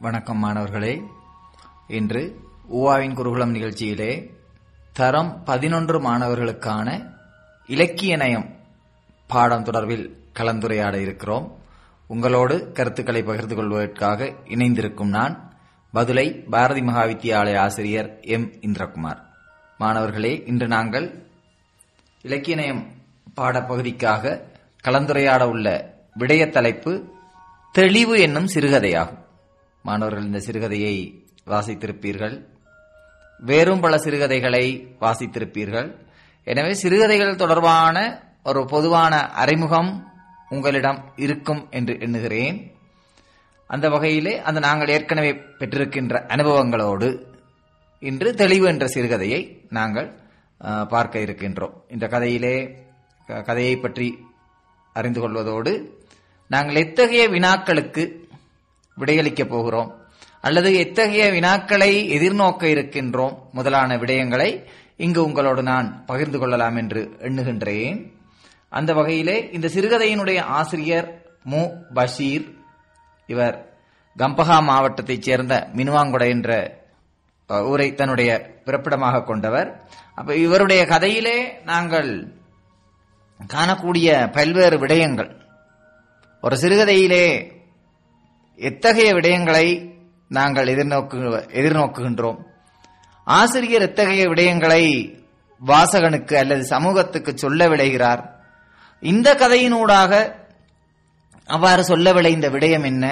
வணக்கம் மாணவர்களே இன்று ஊவாவின் குருகுலம் நிகழ்ச்சியிலே தரம் பதினொன்று மாணவர்களுக்கான இலக்கிய நயம் பாடம் தொடர்பில் கலந்துரையாட இருக்கிறோம் உங்களோடு கருத்துக்களை பகிர்ந்து கொள்வதற்காக இணைந்திருக்கும் நான் பதுளை பாரதி மகா வித்தியாலய ஆசிரியர் எம் இந்திரகுமார் மாணவர்களே இன்று நாங்கள் இலக்கிய நயம் பாடப்பகுதிக்காக கலந்துரையாட உள்ள விடய தலைப்பு தெளிவு என்னும் சிறுகதையாகும் மாணவர்கள் இந்த சிறுகதையை வாசித்திருப்பீர்கள் வேறும் பல சிறுகதைகளை வாசித்திருப்பீர்கள் எனவே சிறுகதைகள் தொடர்பான ஒரு பொதுவான அறிமுகம் உங்களிடம் இருக்கும் என்று எண்ணுகிறேன் அந்த வகையிலே அந்த நாங்கள் ஏற்கனவே பெற்றிருக்கின்ற அனுபவங்களோடு இன்று தெளிவு என்ற சிறுகதையை நாங்கள் அஹ், பார்க்க இருக்கின்றோம் இந்த கதையிலே க- கதையை பற்றி அறிந்து கொள்வதோடு நாங்கள் எத்தகைய வினாக்களுக்கு விடையளிக்கப் போகிறோம் அல்லது எத்தகைய வினாக்களை எதிர்நோக்க இருக்கின்றோம் முதலான விடயங்களை இங்கு உங்களோடு நான் பகிர்ந்து கொள்ளலாம் என்று எண்ணுகின்றேன் அந்த வகையிலே இந்த சிறுகதையினுடைய ஆசிரியர் மு பஷீர் இவர் கம்பஹா மாவட்டத்தைச் சேர்ந்த மினுவாங்குடை என்ற அஹ், ஊரை தன்னுடைய பிறப்பிடமாக கொண்டவர் அப்ப இவருடைய கதையிலே நாங்கள் காணக்கூடிய பல்வேறு விடயங்கள் ஒரு சிறுகதையிலே எத்தகைய விடயங்களை நாங்கள் எதிர்நோக்கு எதிர்நோக்குகின்றோம் ஆசிரியர் எத்தகைய விடயங்களை வாசகனுக்கு அல்லது சமூகத்துக்கு சொல்ல விளைகிறார் இந்த கதையினூடாக அவ்வாறு சொல்ல விளைந்த விடயம் என்ன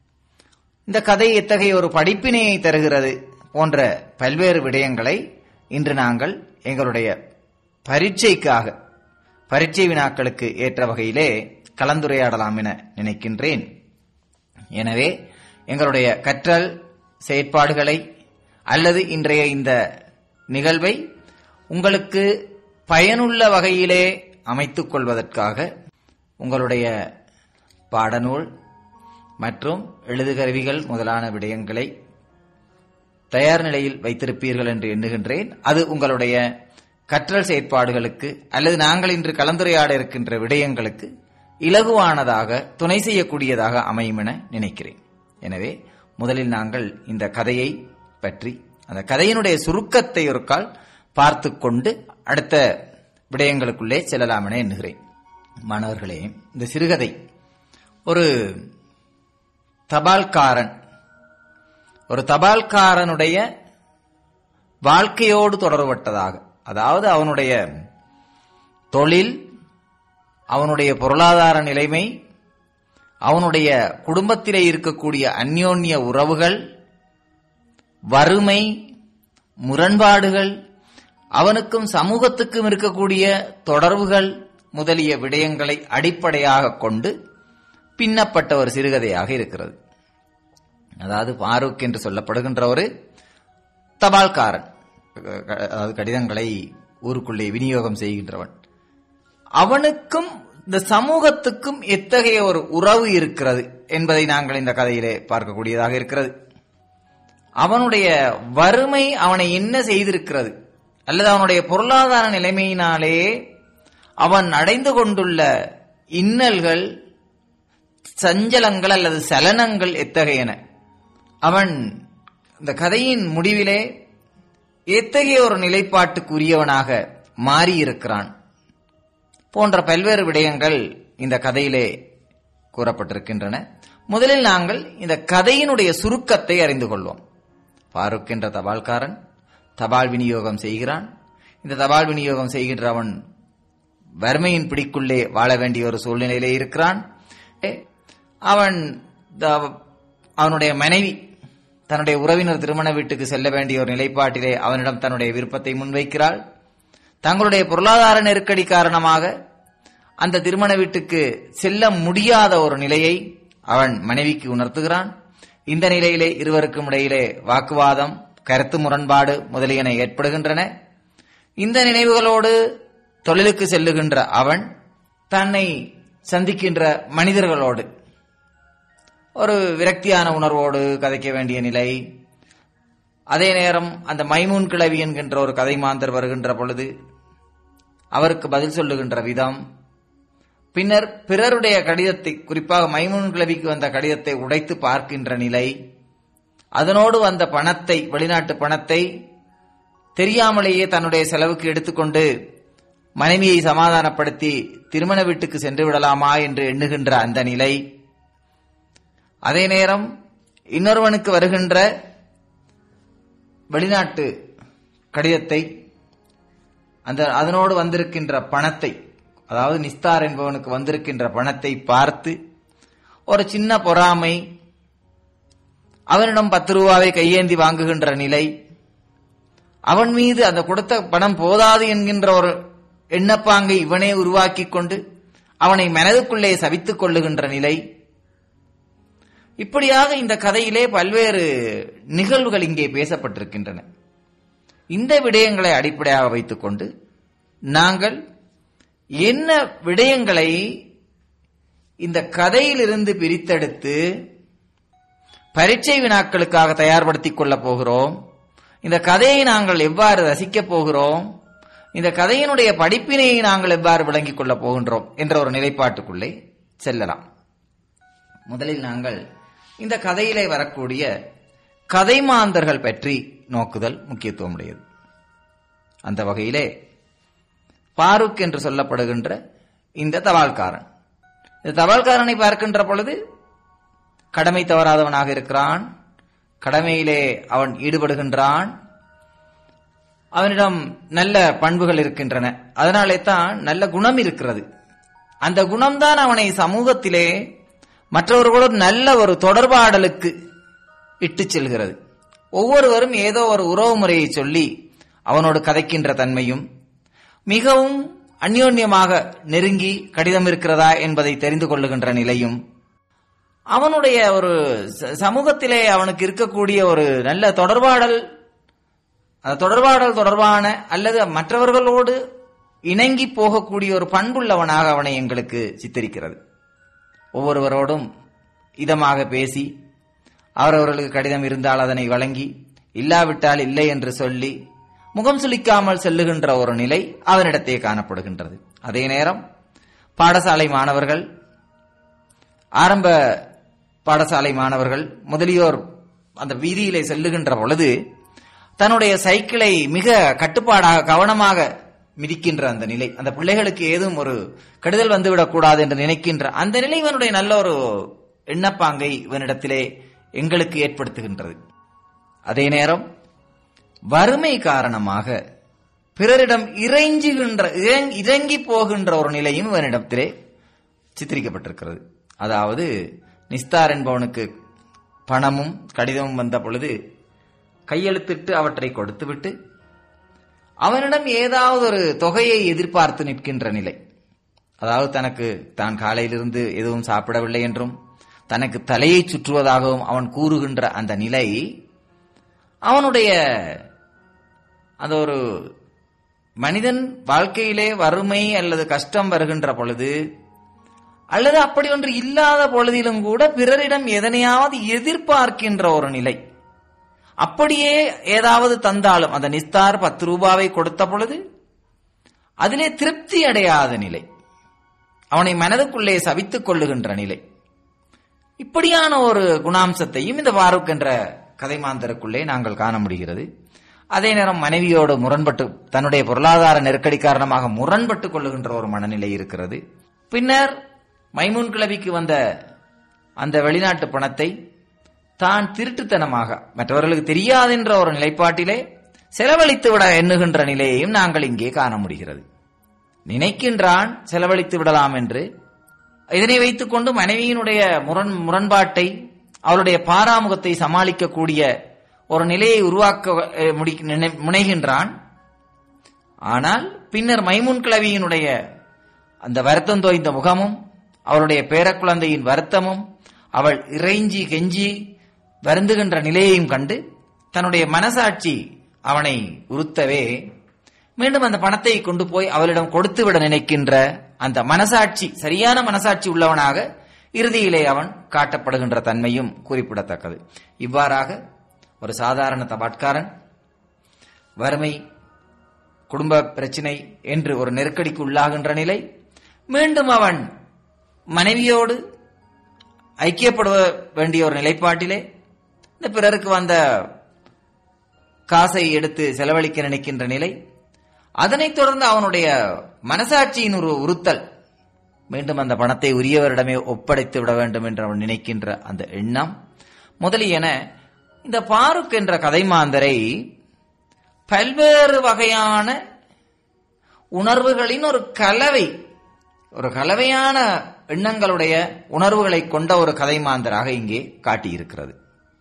இந்த கதை எத்தகைய ஒரு படிப்பினையை தருகிறது போன்ற பல்வேறு விடயங்களை இன்று நாங்கள் எங்களுடைய பரீட்சைக்காக பரீட்சை வினாக்களுக்கு ஏற்ற வகையிலே கலந்துரையாடலாம் என நினைக்கின்றேன் எனவே எங்களுடைய கற்றல் செயற்பாடுகளை அல்லது இன்றைய இந்த நிகழ்வை உங்களுக்கு பயனுள்ள வகையிலே அமைத்துக் கொள்வதற்காக உங்களுடைய பாடநூல் மற்றும் எழுதுகருவிகள் முதலான விடயங்களை தயார் நிலையில் வைத்திருப்பீர்கள் என்று எண்ணுகின்றேன் அது உங்களுடைய கற்றல் செயற்பாடுகளுக்கு அல்லது நாங்கள் இன்று கலந்துரையாட இருக்கின்ற விடயங்களுக்கு இலகுவானதாக துணை செய்யக்கூடியதாக அமையும் என நினைக்கிறேன் எனவே முதலில் நாங்கள் இந்த கதையை பற்றி அந்த கதையினுடைய சுருக்கத்தை ஒரு கால் பார்த்து கொண்டு அடுத்த விடயங்களுக்குள்ளே செல்லலாம் என எண்ணுகிறேன் மாணவர்களே இந்த சிறுகதை ஒரு தபால்காரன் ஒரு தபால்காரனுடைய வாழ்க்கையோடு தொடர்பட்டதாக அதாவது அவனுடைய தொழில் அவனுடைய பொருளாதார நிலைமை அவனுடைய குடும்பத்திலே இருக்கக்கூடிய அந்யோன்ய உறவுகள் வறுமை முரண்பாடுகள் அவனுக்கும் சமூகத்துக்கும் இருக்கக்கூடிய தொடர்புகள் முதலிய விடயங்களை அடிப்படையாக கொண்டு பின்னப்பட்ட ஒரு சிறுகதையாக இருக்கிறது அதாவது பாரூக் என்று சொல்லப்படுகின்ற ஒரு தபால்காரன் அதாவது கடிதங்களை ஊருக்குள்ளே விநியோகம் செய்கின்றவன் அவனுக்கும் இந்த சமூகத்துக்கும் எத்தகைய ஒரு உறவு இருக்கிறது என்பதை நாங்கள் இந்த கதையிலே பார்க்கக்கூடியதாக இருக்கிறது அவனுடைய வறுமை அவனை என்ன செய்திருக்கிறது அல்லது அவனுடைய பொருளாதார நிலைமையினாலே அவன் அடைந்து கொண்டுள்ள இன்னல்கள் சஞ்சலங்கள் அல்லது சலனங்கள் எத்தகையன அவன் இந்த கதையின் முடிவிலே எத்தகைய ஒரு நிலைப்பாட்டுக்குரியவனாக மாறியிருக்கிறான் போன்ற பல்வேறு விடயங்கள் இந்த கதையிலே கூறப்பட்டிருக்கின்றன முதலில் நாங்கள் இந்த கதையினுடைய சுருக்கத்தை அறிந்து கொள்வோம் பாருக் என்ற தபால்காரன் தபால் விநியோகம் செய்கிறான் இந்த தபால் விநியோகம் செய்கின்ற அவன் வறுமையின் பிடிக்குள்ளே வாழ வேண்டிய ஒரு சூழ்நிலையிலே இருக்கிறான் ஏ, அவன் த- அவனுடைய மனைவி தன்னுடைய உறவினர் திருமண வீட்டுக்கு செல்ல வேண்டிய ஒரு நிலைப்பாட்டிலே அவனிடம் தன்னுடைய விருப்பத்தை முன்வைக்கிறாள் தங்களுடைய பொருளாதார நெருக்கடி காரணமாக அந்த திருமண வீட்டுக்கு செல்ல முடியாத ஒரு நிலையை அவன் மனைவிக்கு உணர்த்துகிறான் இந்த நிலையிலே இருவருக்கும் இடையிலே வாக்குவாதம் கருத்து முரண்பாடு முதலியன ஏற்படுகின்றன இந்த நினைவுகளோடு தொழிலுக்கு செல்லுகின்ற அவன் தன்னை சந்திக்கின்ற மனிதர்களோடு ஒரு விரக்தியான உணர்வோடு கதைக்க வேண்டிய நிலை அதே நேரம் அந்த மைமூன் கிழவி என்கின்ற ஒரு கதை மாந்தர் வருகின்ற பொழுது அவருக்கு பதில் சொல்லுகின்ற விதம் பின்னர் பிறருடைய கடிதத்தை குறிப்பாக மைமூன் கிழவிக்கு வந்த கடிதத்தை உடைத்து பார்க்கின்ற நிலை அதனோடு வந்த பணத்தை வெளிநாட்டு பணத்தை தெரியாமலேயே தன்னுடைய செலவுக்கு எடுத்துக்கொண்டு மனைவியை சமாதானப்படுத்தி திருமண வீட்டுக்கு சென்று விடலாமா என்று எண்ணுகின்ற அந்த நிலை அதே நேரம் இன்னொருவனுக்கு வருகின்ற வெளிநாட்டு கடிதத்தை அந்த அதனோடு வந்திருக்கின்ற பணத்தை அதாவது நிஸ்தார் என்பவனுக்கு வந்திருக்கின்ற பணத்தை பார்த்து ஒரு சின்ன பொறாமை அவனிடம் பத்து ரூபாவை கையேந்தி வாங்குகின்ற நிலை அவன் மீது அந்த கொடுத்த பணம் போதாது என்கின்ற ஒரு எண்ணப்பாங்கை இவனே உருவாக்கி கொண்டு அவனை மனதுக்குள்ளே சபித்துக் கொள்ளுகின்ற நிலை இப்படியாக இந்த கதையிலே பல்வேறு நிகழ்வுகள் இங்கே பேசப்பட்டிருக்கின்றன இந்த விடயங்களை அடிப்படையாக வைத்துக்கொண்டு நாங்கள் என்ன விடயங்களை இந்த கதையிலிருந்து பிரித்தெடுத்து பரீட்சை வினாக்களுக்காக தயார்படுத்திக் கொள்ளப் போகிறோம் இந்த கதையை நாங்கள் எவ்வாறு ரசிக்கப் போகிறோம் இந்த கதையினுடைய படிப்பினை நாங்கள் எவ்வாறு விளங்கிக் கொள்ளப் போகின்றோம் என்ற ஒரு நிலைப்பாட்டுக்குள்ளே செல்லலாம் முதலில் நாங்கள் இந்த கதையிலே வரக்கூடிய கதைமாந்தர்கள் பற்றி நோக்குதல் முக்கியத்துவம் உடையது அந்த வகையிலே பாருக் என்று சொல்லப்படுகின்ற இந்த தபால்காரன் இந்த தபால்காரனை பார்க்கின்ற பொழுது கடமை தவறாதவனாக இருக்கிறான் கடமையிலே அவன் ஈடுபடுகின்றான் அவனிடம் நல்ல பண்புகள் இருக்கின்றன அதனாலே தான் நல்ல குணம் இருக்கிறது அந்த குணம்தான் அவனை சமூகத்திலே மற்றவர்களோடு நல்ல ஒரு தொடர்பாடலுக்கு இட்டு செல்கிறது ஒவ்வொருவரும் ஏதோ ஒரு உறவு முறையை சொல்லி அவனோடு கதைக்கின்ற தன்மையும் மிகவும் அந்யோன்யமாக நெருங்கி கடிதம் இருக்கிறதா என்பதை தெரிந்து கொள்ளுகின்ற நிலையும் அவனுடைய ஒரு ச- சமூகத்திலே அவனுக்கு இருக்கக்கூடிய ஒரு நல்ல தொடர்பாடல் அந்த தொடர்பாடல் தொடர்பான அல்லது மற்றவர்களோடு இணங்கி போகக்கூடிய ஒரு பண்புள்ளவனாக அவனை எங்களுக்கு சித்தரிக்கிறது ஒவ்வொருவரோடும் இதமாக பேசி அவரவர்களுக்கு கடிதம் இருந்தால் அதனை வழங்கி இல்லாவிட்டால் இல்லை என்று சொல்லி முகம் சுளிக்காமல் செல்லுகின்ற ஒரு நிலை அவனிடத்தே காணப்படுகின்றது அதே நேரம் பாடசாலை மாணவர்கள் ஆரம்ப பாடசாலை மாணவர்கள் முதலியோர் அந்த வீதியிலே செல்லுகின்ற பொழுது தன்னுடைய சைக்கிளை மிக கட்டுப்பாடாக கவனமாக மிதிக்கின்ற அந்த நிலை அந்த பிள்ளைகளுக்கு ஏதும் ஒரு கெடுதல் வந்துவிடக் கூடாது என்று நினைக்கின்ற அந்த நிலை இவனுடைய நல்ல ஒரு எண்ணப்பாங்கை இவனிடத்திலே எங்களுக்கு ஏற்படுத்துகின்றது அதே நேரம் வறுமை காரணமாக பிறரிடம் இறைஞ்சுகின்ற இறங்- இறங்கி போகின்ற ஒரு நிலையும் இவனிடத்திலே சித்தரிக்கப்பட்டிருக்கிறது அதாவது நிஸ்தார் என்பவனுக்கு பணமும் கடிதமும் வந்த பொழுது கையெழுத்திட்டு அவற்றை கொடுத்துவிட்டு அவனிடம் ஏதாவது ஒரு தொகையை எதிர்பார்த்து நிற்கின்ற நிலை அதாவது தனக்கு தான் காலையிலிருந்து எதுவும் சாப்பிடவில்லை என்றும் தனக்கு தலையை சுற்றுவதாகவும் அவன் கூறுகின்ற அந்த நிலை அவனுடைய அந்த ஒரு மனிதன் வாழ்க்கையிலே வறுமை அல்லது கஷ்டம் வருகின்ற பொழுது அல்லது அப்படி ஒன்று இல்லாத பொழுதிலும் கூட பிறரிடம் எதனையாவது எதிர்பார்க்கின்ற ஒரு நிலை அப்படியே ஏதாவது தந்தாலும் அந்த நிஸ்தார் பத்து ரூபாவை கொடுத்த பொழுது அதிலே திருப்தி அடையாத நிலை அவனை மனதுக்குள்ளே சவித்துக் கொள்ளுகின்ற நிலை இப்படியான ஒரு குணாம்சத்தையும் இந்த பாருக் என்ற கதைமாந்தருக்குள்ளே நாங்கள் காண முடிகிறது அதே நேரம் மனைவியோடு முரண்பட்டு தன்னுடைய பொருளாதார நெருக்கடி காரணமாக முரண்பட்டு கொள்ளுகின்ற ஒரு மனநிலை இருக்கிறது பின்னர் மைமூன் கிளவிக்கு வந்த அந்த வெளிநாட்டு பணத்தை தான் திருட்டுத்தனமாக மற்றவர்களுக்கு தெரியாதென்ற ஒரு நிலைப்பாட்டிலே செலவழித்து விட எண்ணுகின்ற நிலையையும் நாங்கள் இங்கே காண முடிகிறது நினைக்கின்றான் செலவழித்து விடலாம் என்று இதனை வைத்துக்கொண்டு மனைவியினுடைய முரண் முரண்பாட்டை அவளுடைய பாராமுகத்தை சமாளிக்கக்கூடிய ஒரு நிலையை உருவாக்க அஹ், முடி- நினை- முனைகின்றான் ஆனால் பின்னர் மைமுன் கிழவியினுடைய அந்த வருத்தம் தோய்ந்த முகமும் அவளுடைய பேரக்குழந்தையின் வருத்தமும் அவள் இறைஞ்சி கெஞ்சி வருந்துகின்ற நிலையையும் கண்டு தன்னுடைய மனசாட்சி அவனை உறுத்தவே மீண்டும் அந்த பணத்தை கொண்டு போய் அவளிடம் கொடுத்து விட நினைக்கின்ற அந்த மனசாட்சி சரியான மனசாட்சி உள்ளவனாக இறுதியிலே அவன் காட்டப்படுகின்ற தன்மையும் குறிப்பிடத்தக்கது இவ்வாறாக ஒரு சாதாரண தபாட்காரன் வறுமை குடும்ப பிரச்சினை என்று ஒரு நெருக்கடிக்கு உள்ளாகின்ற நிலை மீண்டும் அவன் மனைவியோடு ஐக்கியப்படுவ வேண்டிய ஒரு நிலைப்பாட்டிலே இந்த பிறருக்கு வந்த காசை எடுத்து செலவழிக்க நினைக்கின்ற நிலை அதனைத் தொடர்ந்து அவனுடைய மனசாட்சியின் ஒரு உறுத்தல் மீண்டும் அந்த பணத்தை உரியவரிடமே ஒப்படைத்து விட வேண்டும் என்று அவன் நினைக்கின்ற அந்த எண்ணம் முதலியன இந்த பாருக் என்ற கதைமாந்தரை பல்வேறு வகையான உணர்வுகளின் ஒரு கலவை ஒரு கலவையான எண்ணங்களுடைய உணர்வுகளை கொண்ட ஒரு கதைமாந்தராக இங்கே காட்டியிருக்கிறது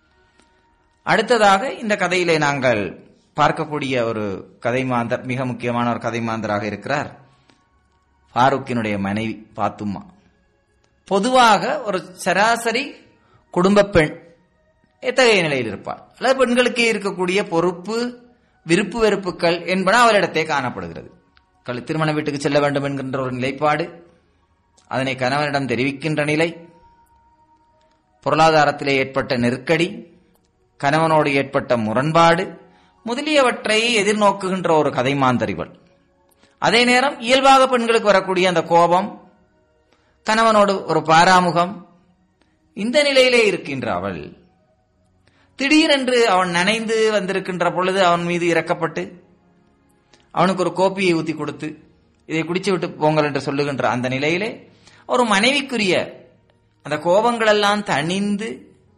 அடுத்ததாக இந்த கதையிலே நாங்கள் பார்க்கக்கூடிய ஒரு கதைமாந்தர் மிக முக்கியமான ஒரு கதைமாந்தராக இருக்கிறார் ஃபாரூக்கினுடைய மனைவி பாத்தும்மா பொதுவாக ஒரு சராசரி குடும்ப பெண் எத்தகைய நிலையில் இருப்பார் அல்லது பெண்களுக்கே இருக்கக்கூடிய பொறுப்பு விருப்பு வெறுப்புகள் என்பன அவரிடத்தே காணப்படுகிறது கல் திருமண வீட்டுக்கு செல்ல வேண்டும் என்கின்ற ஒரு நிலைப்பாடு அதனை கணவனிடம் தெரிவிக்கின்ற நிலை பொருளாதாரத்திலே ஏற்பட்ட நெருக்கடி கணவனோடு ஏற்பட்ட முரண்பாடு முதலியவற்றை எதிர்நோக்குகின்ற ஒரு கதை மாந்தறிவள் அதே நேரம் இயல்பாக பெண்களுக்கு வரக்கூடிய அந்த கோபம் கணவனோடு ஒரு பாராமுகம் இந்த நிலையிலே இருக்கின்ற அவள் திடீரென்று அவன் நனைந்து வந்திருக்கின்ற பொழுது அவன் மீது இறக்கப்பட்டு அவனுக்கு ஒரு கோப்பியை ஊத்தி கொடுத்து இதை குடிச்சு விட்டு போங்கள் என்று சொல்லுகின்ற அந்த நிலையிலே ஒரு மனைவிக்குரிய அந்த கோபங்கள் எல்லாம் தணிந்து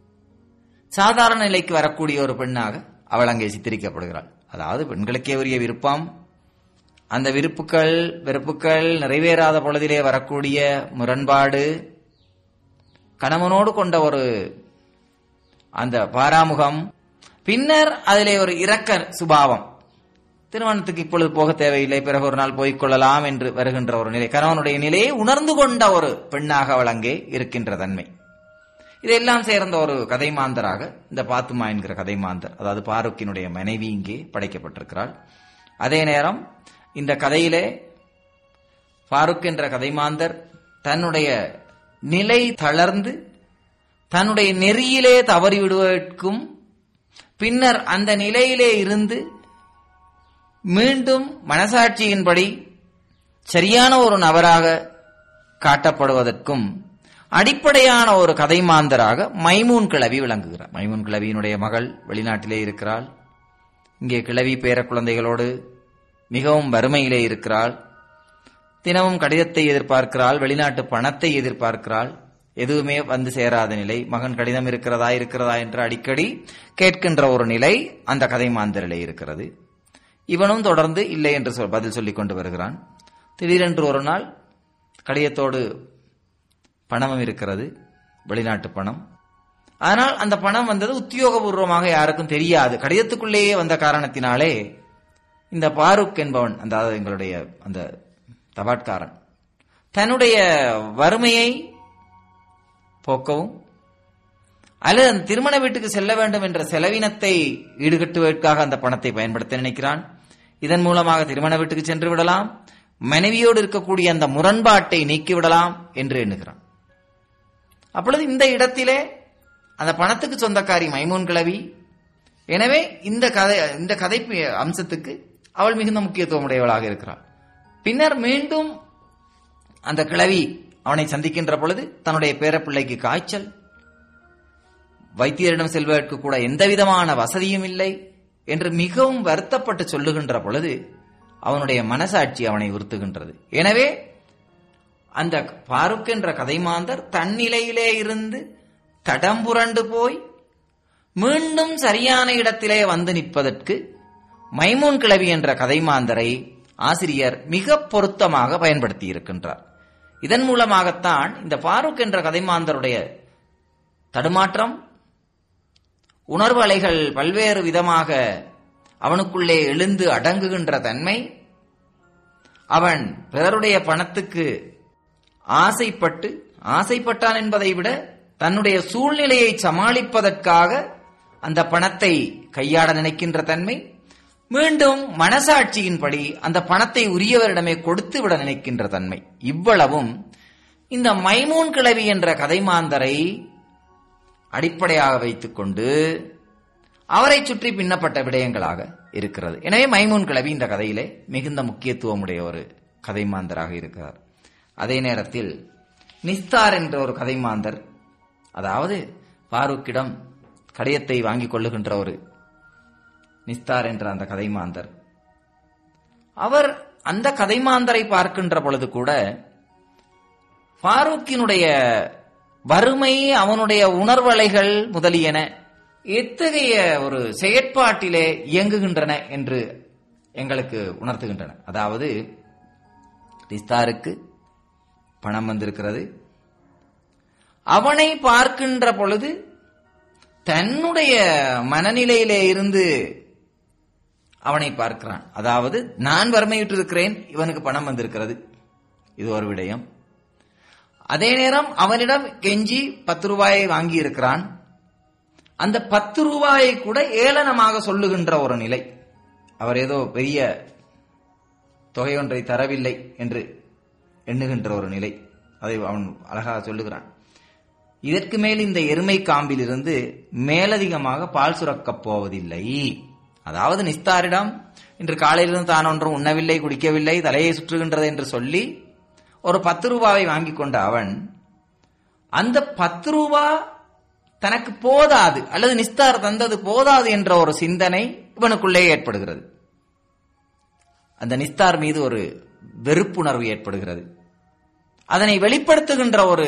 சாதாரண நிலைக்கு வரக்கூடிய ஒரு பெண்ணாக அவள் அங்கே சித்தரிக்கப்படுகிறாள் அதாவது பெண்களுக்கே உரிய விருப்பம் அந்த விருப்புகள் வெறுப்புகள் நிறைவேறாத பொழுதிலே வரக்கூடிய முரண்பாடு கணவனோடு கொண்ட ஒரு அந்த பாராமுகம் பின்னர் அதிலே ஒரு இரக்க சுபாவம் திருமணத்துக்கு இப்பொழுது போக தேவையில்லை பிறகு ஒரு நாள் போய்க் கொள்ளலாம் என்று வருகின்ற ஒரு நிலை கணவனுடைய நிலையை உணர்ந்து கொண்ட ஒரு பெண்ணாக அவள் அங்கே இருக்கின்ற தன்மை இதெல்லாம் சேர்ந்த ஒரு கதை மாந்தராக இந்த பாத்துமா என்கிற கதை மாந்தர் அதாவது பாருக்கினுடைய மனைவி இங்கே படைக்கப்பட்டிருக்கிறாள் அதே நேரம் இந்த கதையிலே பாருக் என்ற கதைமாந்தர் தன்னுடைய நிலை தளர்ந்து தன்னுடைய நெறியிலே தவறிவிடுவதற்கும் பின்னர் அந்த நிலையிலே இருந்து மீண்டும் மனசாட்சியின்படி சரியான ஒரு நபராக காட்டப்படுவதற்கும் அடிப்படையான ஒரு கதைமாந்தராக மைமூன் கிழவி விளங்குகிறார் மைமூன் கிழவியினுடைய மகள் வெளிநாட்டிலே இருக்கிறாள் இங்கே கிழவி பேர குழந்தைகளோடு மிகவும் வறுமையிலே இருக்கிறாள் தினமும் கடிதத்தை எதிர்பார்க்கிறாள் வெளிநாட்டு பணத்தை எதிர்பார்க்கிறாள் எதுவுமே வந்து சேராத நிலை மகன் கடிதம் இருக்கிறதா இருக்கிறதா என்று அடிக்கடி கேட்கின்ற ஒரு நிலை அந்த கதை மாந்தரிலே இருக்கிறது இவனும் தொடர்ந்து இல்லை என்று சொல் பதில் சொல்லிக் கொண்டு வருகிறான் திடீரென்று ஒரு நாள் கடிதத்தோடு பணமும் இருக்கிறது வெளிநாட்டு பணம் ஆனால் அந்த பணம் வந்தது உத்தியோகபூர்வமாக யாருக்கும் தெரியாது கடிதத்துக்குள்ளேயே வந்த காரணத்தினாலே இந்த பாருக் என்பவன் அந்த அதாவது எங்களுடைய அந்த தபாட்காரன் தன்னுடைய வறுமையை போக்கவும் அல்லது அந்த திருமண வீட்டுக்கு செல்ல வேண்டும் என்ற செலவினத்தை ஈடுகட்டுவதற்காக அந்த பணத்தை பயன்படுத்த நினைக்கிறான் இதன் மூலமாக திருமண வீட்டுக்கு சென்று விடலாம் மனைவியோடு இருக்கக்கூடிய அந்த முரண்பாட்டை நீக்கிவிடலாம் என்று எண்ணுகிறான் அப்பொழுது இந்த இடத்திலே அந்த பணத்துக்கு சொந்தக்காரி மைமூன் கிழவி எனவே இந்த கதை இந்த கதை அம்சத்துக்கு அவள் மிகுந்த முக்கியத்துவம் உடையவளாக இருக்கிறாள் பின்னர் மீண்டும் அந்த கிழவி அவனை சந்திக்கின்ற பொழுது தன்னுடைய பேரப்பிள்ளைக்கு காய்ச்சல் வைத்தியரிடம் செல்வதற்கு கூட எந்த விதமான வசதியும் இல்லை என்று மிகவும் வருத்தப்பட்டு சொல்லுகின்ற பொழுது அவனுடைய மனசாட்சி அவனை உறுத்துகின்றது எனவே அந்த பாருக் என்ற கதைமாந்தர் தன்னிலையிலே இருந்து தடம்புரண்டு போய் மீண்டும் சரியான இடத்திலே வந்து நிற்பதற்கு மைமூன் கிழவி என்ற கதைமாந்தரை ஆசிரியர் மிக பொருத்தமாக பயன்படுத்தி இருக்கின்றார் இதன் மூலமாகத்தான் இந்த பாருக் என்ற கதைமாந்தருடைய தடுமாற்றம் உணர்வு அலைகள் பல்வேறு விதமாக அவனுக்குள்ளே எழுந்து அடங்குகின்ற தன்மை அவன் பிறருடைய பணத்துக்கு ஆசைப்பட்டு ஆசைப்பட்டான் என்பதை விட தன்னுடைய சூழ்நிலையை சமாளிப்பதற்காக அந்த பணத்தை கையாட நினைக்கின்ற தன்மை மீண்டும் மனசாட்சியின்படி அந்த பணத்தை உரியவரிடமே கொடுத்து விட நினைக்கின்ற தன்மை இவ்வளவும் இந்த மைமூன் கிழவி என்ற கதைமாந்தரை அடிப்படையாக வைத்துக்கொண்டு அவரை சுற்றி பின்னப்பட்ட விடயங்களாக இருக்கிறது எனவே மைமூன் கிழவி இந்த கதையிலே மிகுந்த முக்கியத்துவமுடைய ஒரு கதைமாந்தராக இருக்கிறார் அதே நேரத்தில் நிஸ்தார் என்ற ஒரு கதைமாந்தர் அதாவது பாரூக்கிடம் கடிதத்தை வாங்கிக் கொள்ளுகின்ற ஒரு நிஸ்தார் என்ற அந்த கதைமாந்தர் அவர் அந்த கதைமாந்தரை பார்க்கின்ற பொழுது கூட ஃபாரூக்கினுடைய வறுமை அவனுடைய உணர்வலைகள் முதலியன எத்தகைய ஒரு செயற்பாட்டிலே இயங்குகின்றன என்று எங்களுக்கு உணர்த்துகின்றன அதாவது நிஸ்தாருக்கு பணம் வந்திருக்கிறது அவனை பார்க்கின்ற பொழுது தன்னுடைய மனநிலையிலே இருந்து அவனை பார்க்கிறான் அதாவது நான் வறுமையிட்டு இருக்கிறேன் இவனுக்கு பணம் வந்திருக்கிறது இது ஒரு விடயம் அதே நேரம் அவனிடம் கெஞ்சி பத்து ரூபாயை வாங்கி இருக்கிறான் அந்த பத்து ரூபாயை கூட ஏளனமாக சொல்லுகின்ற ஒரு நிலை அவர் ஏதோ பெரிய தொகை ஒன்றை தரவில்லை என்று எண்ணுகின்ற ஒரு நிலை அதை அவன் அழகாக சொல்லுகிறான் இதற்கு மேல் இந்த எருமை காம்பிலிருந்து மேலதிகமாக பால் சுரக்கப் போவதில்லை அதாவது நிஸ்தாரிடம் இன்று காலையிலிருந்து தான் ஒன்றும் உண்ணவில்லை குடிக்கவில்லை தலையை சுற்றுகின்றது என்று சொல்லி ஒரு பத்து ரூபாவை வாங்கி கொண்ட அவன் அந்த பத்து ரூபா தனக்கு போதாது அல்லது நிஸ்தார் தந்தது போதாது என்ற ஒரு சிந்தனை இவனுக்குள்ளே ஏற்படுகிறது அந்த நிஸ்தார் மீது ஒரு வெறுப்புணர்வு ஏற்படுகிறது அதனை வெளிப்படுத்துகின்ற ஒரு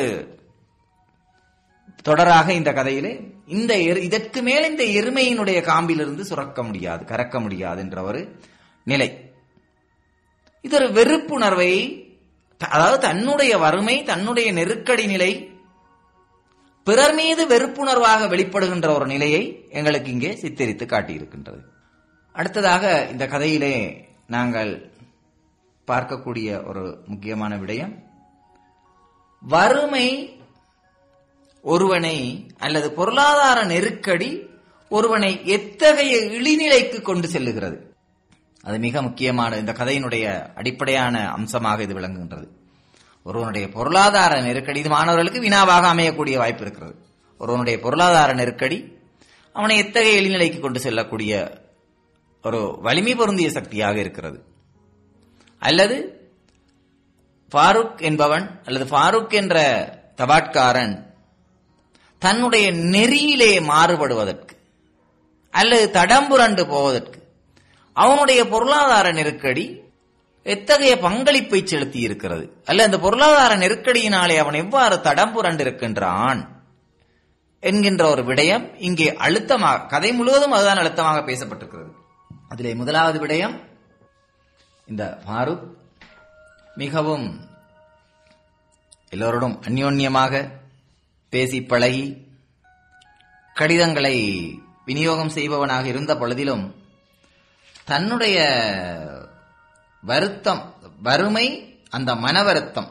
தொடராக இந்த கதையிலே இந்த இதற்கு மேல் இந்த எருமையினுடைய காம்பிலிருந்து சுரக்க முடியாது கறக்க முடியாது என்ற ஒரு நிலை இது ஒரு வெறுப்புணர்வை அதாவது தன்னுடைய வறுமை தன்னுடைய நெருக்கடி நிலை பிறர் மீது வெறுப்புணர்வாக வெளிப்படுகின்ற ஒரு நிலையை எங்களுக்கு இங்கே சித்தரித்து காட்டியிருக்கின்றது அடுத்ததாக இந்த கதையிலே நாங்கள் பார்க்கக்கூடிய ஒரு முக்கியமான விடயம் வறுமை ஒருவனை அல்லது பொருளாதார நெருக்கடி ஒருவனை எத்தகைய இழிநிலைக்கு கொண்டு செல்லுகிறது அது மிக முக்கியமான இந்த கதையினுடைய அடிப்படையான அம்சமாக இது விளங்குகின்றது ஒருவனுடைய பொருளாதார நெருக்கடி இது மாணவர்களுக்கு வினாவாக அமையக்கூடிய வாய்ப்பு இருக்கிறது ஒருவனுடைய பொருளாதார நெருக்கடி அவனை எத்தகைய இழிநிலைக்கு கொண்டு செல்லக்கூடிய ஒரு வலிமை பொருந்திய சக்தியாக இருக்கிறது அல்லது ஃபாரூக் என்பவன் அல்லது ஃபாரூக் என்ற தபாட்காரன் தன்னுடைய நெறியிலே மாறுபடுவதற்கு அல்லது தடம்புரண்டு போவதற்கு அவனுடைய பொருளாதார நெருக்கடி எத்தகைய பங்களிப்பை செலுத்தி இருக்கிறது அல்ல அந்த பொருளாதார நெருக்கடியினாலே அவன் எவ்வாறு தடம்புரண்டு இருக்கின்றான் என்கின்ற ஒரு விடயம் இங்கே அழுத்தமாக கதை முழுவதும் அதுதான் அழுத்தமாக பேசப்பட்டிருக்கிறது அதிலே முதலாவது விடயம் இந்த ஃபாரூக் மிகவும் எல்லோருடன் அந்யோன்யமாக பேசி பழகி கடிதங்களை விநியோகம் செய்பவனாக இருந்த பொழுதிலும் தன்னுடைய வருத்தம் வறுமை அந்த மன வருத்தம்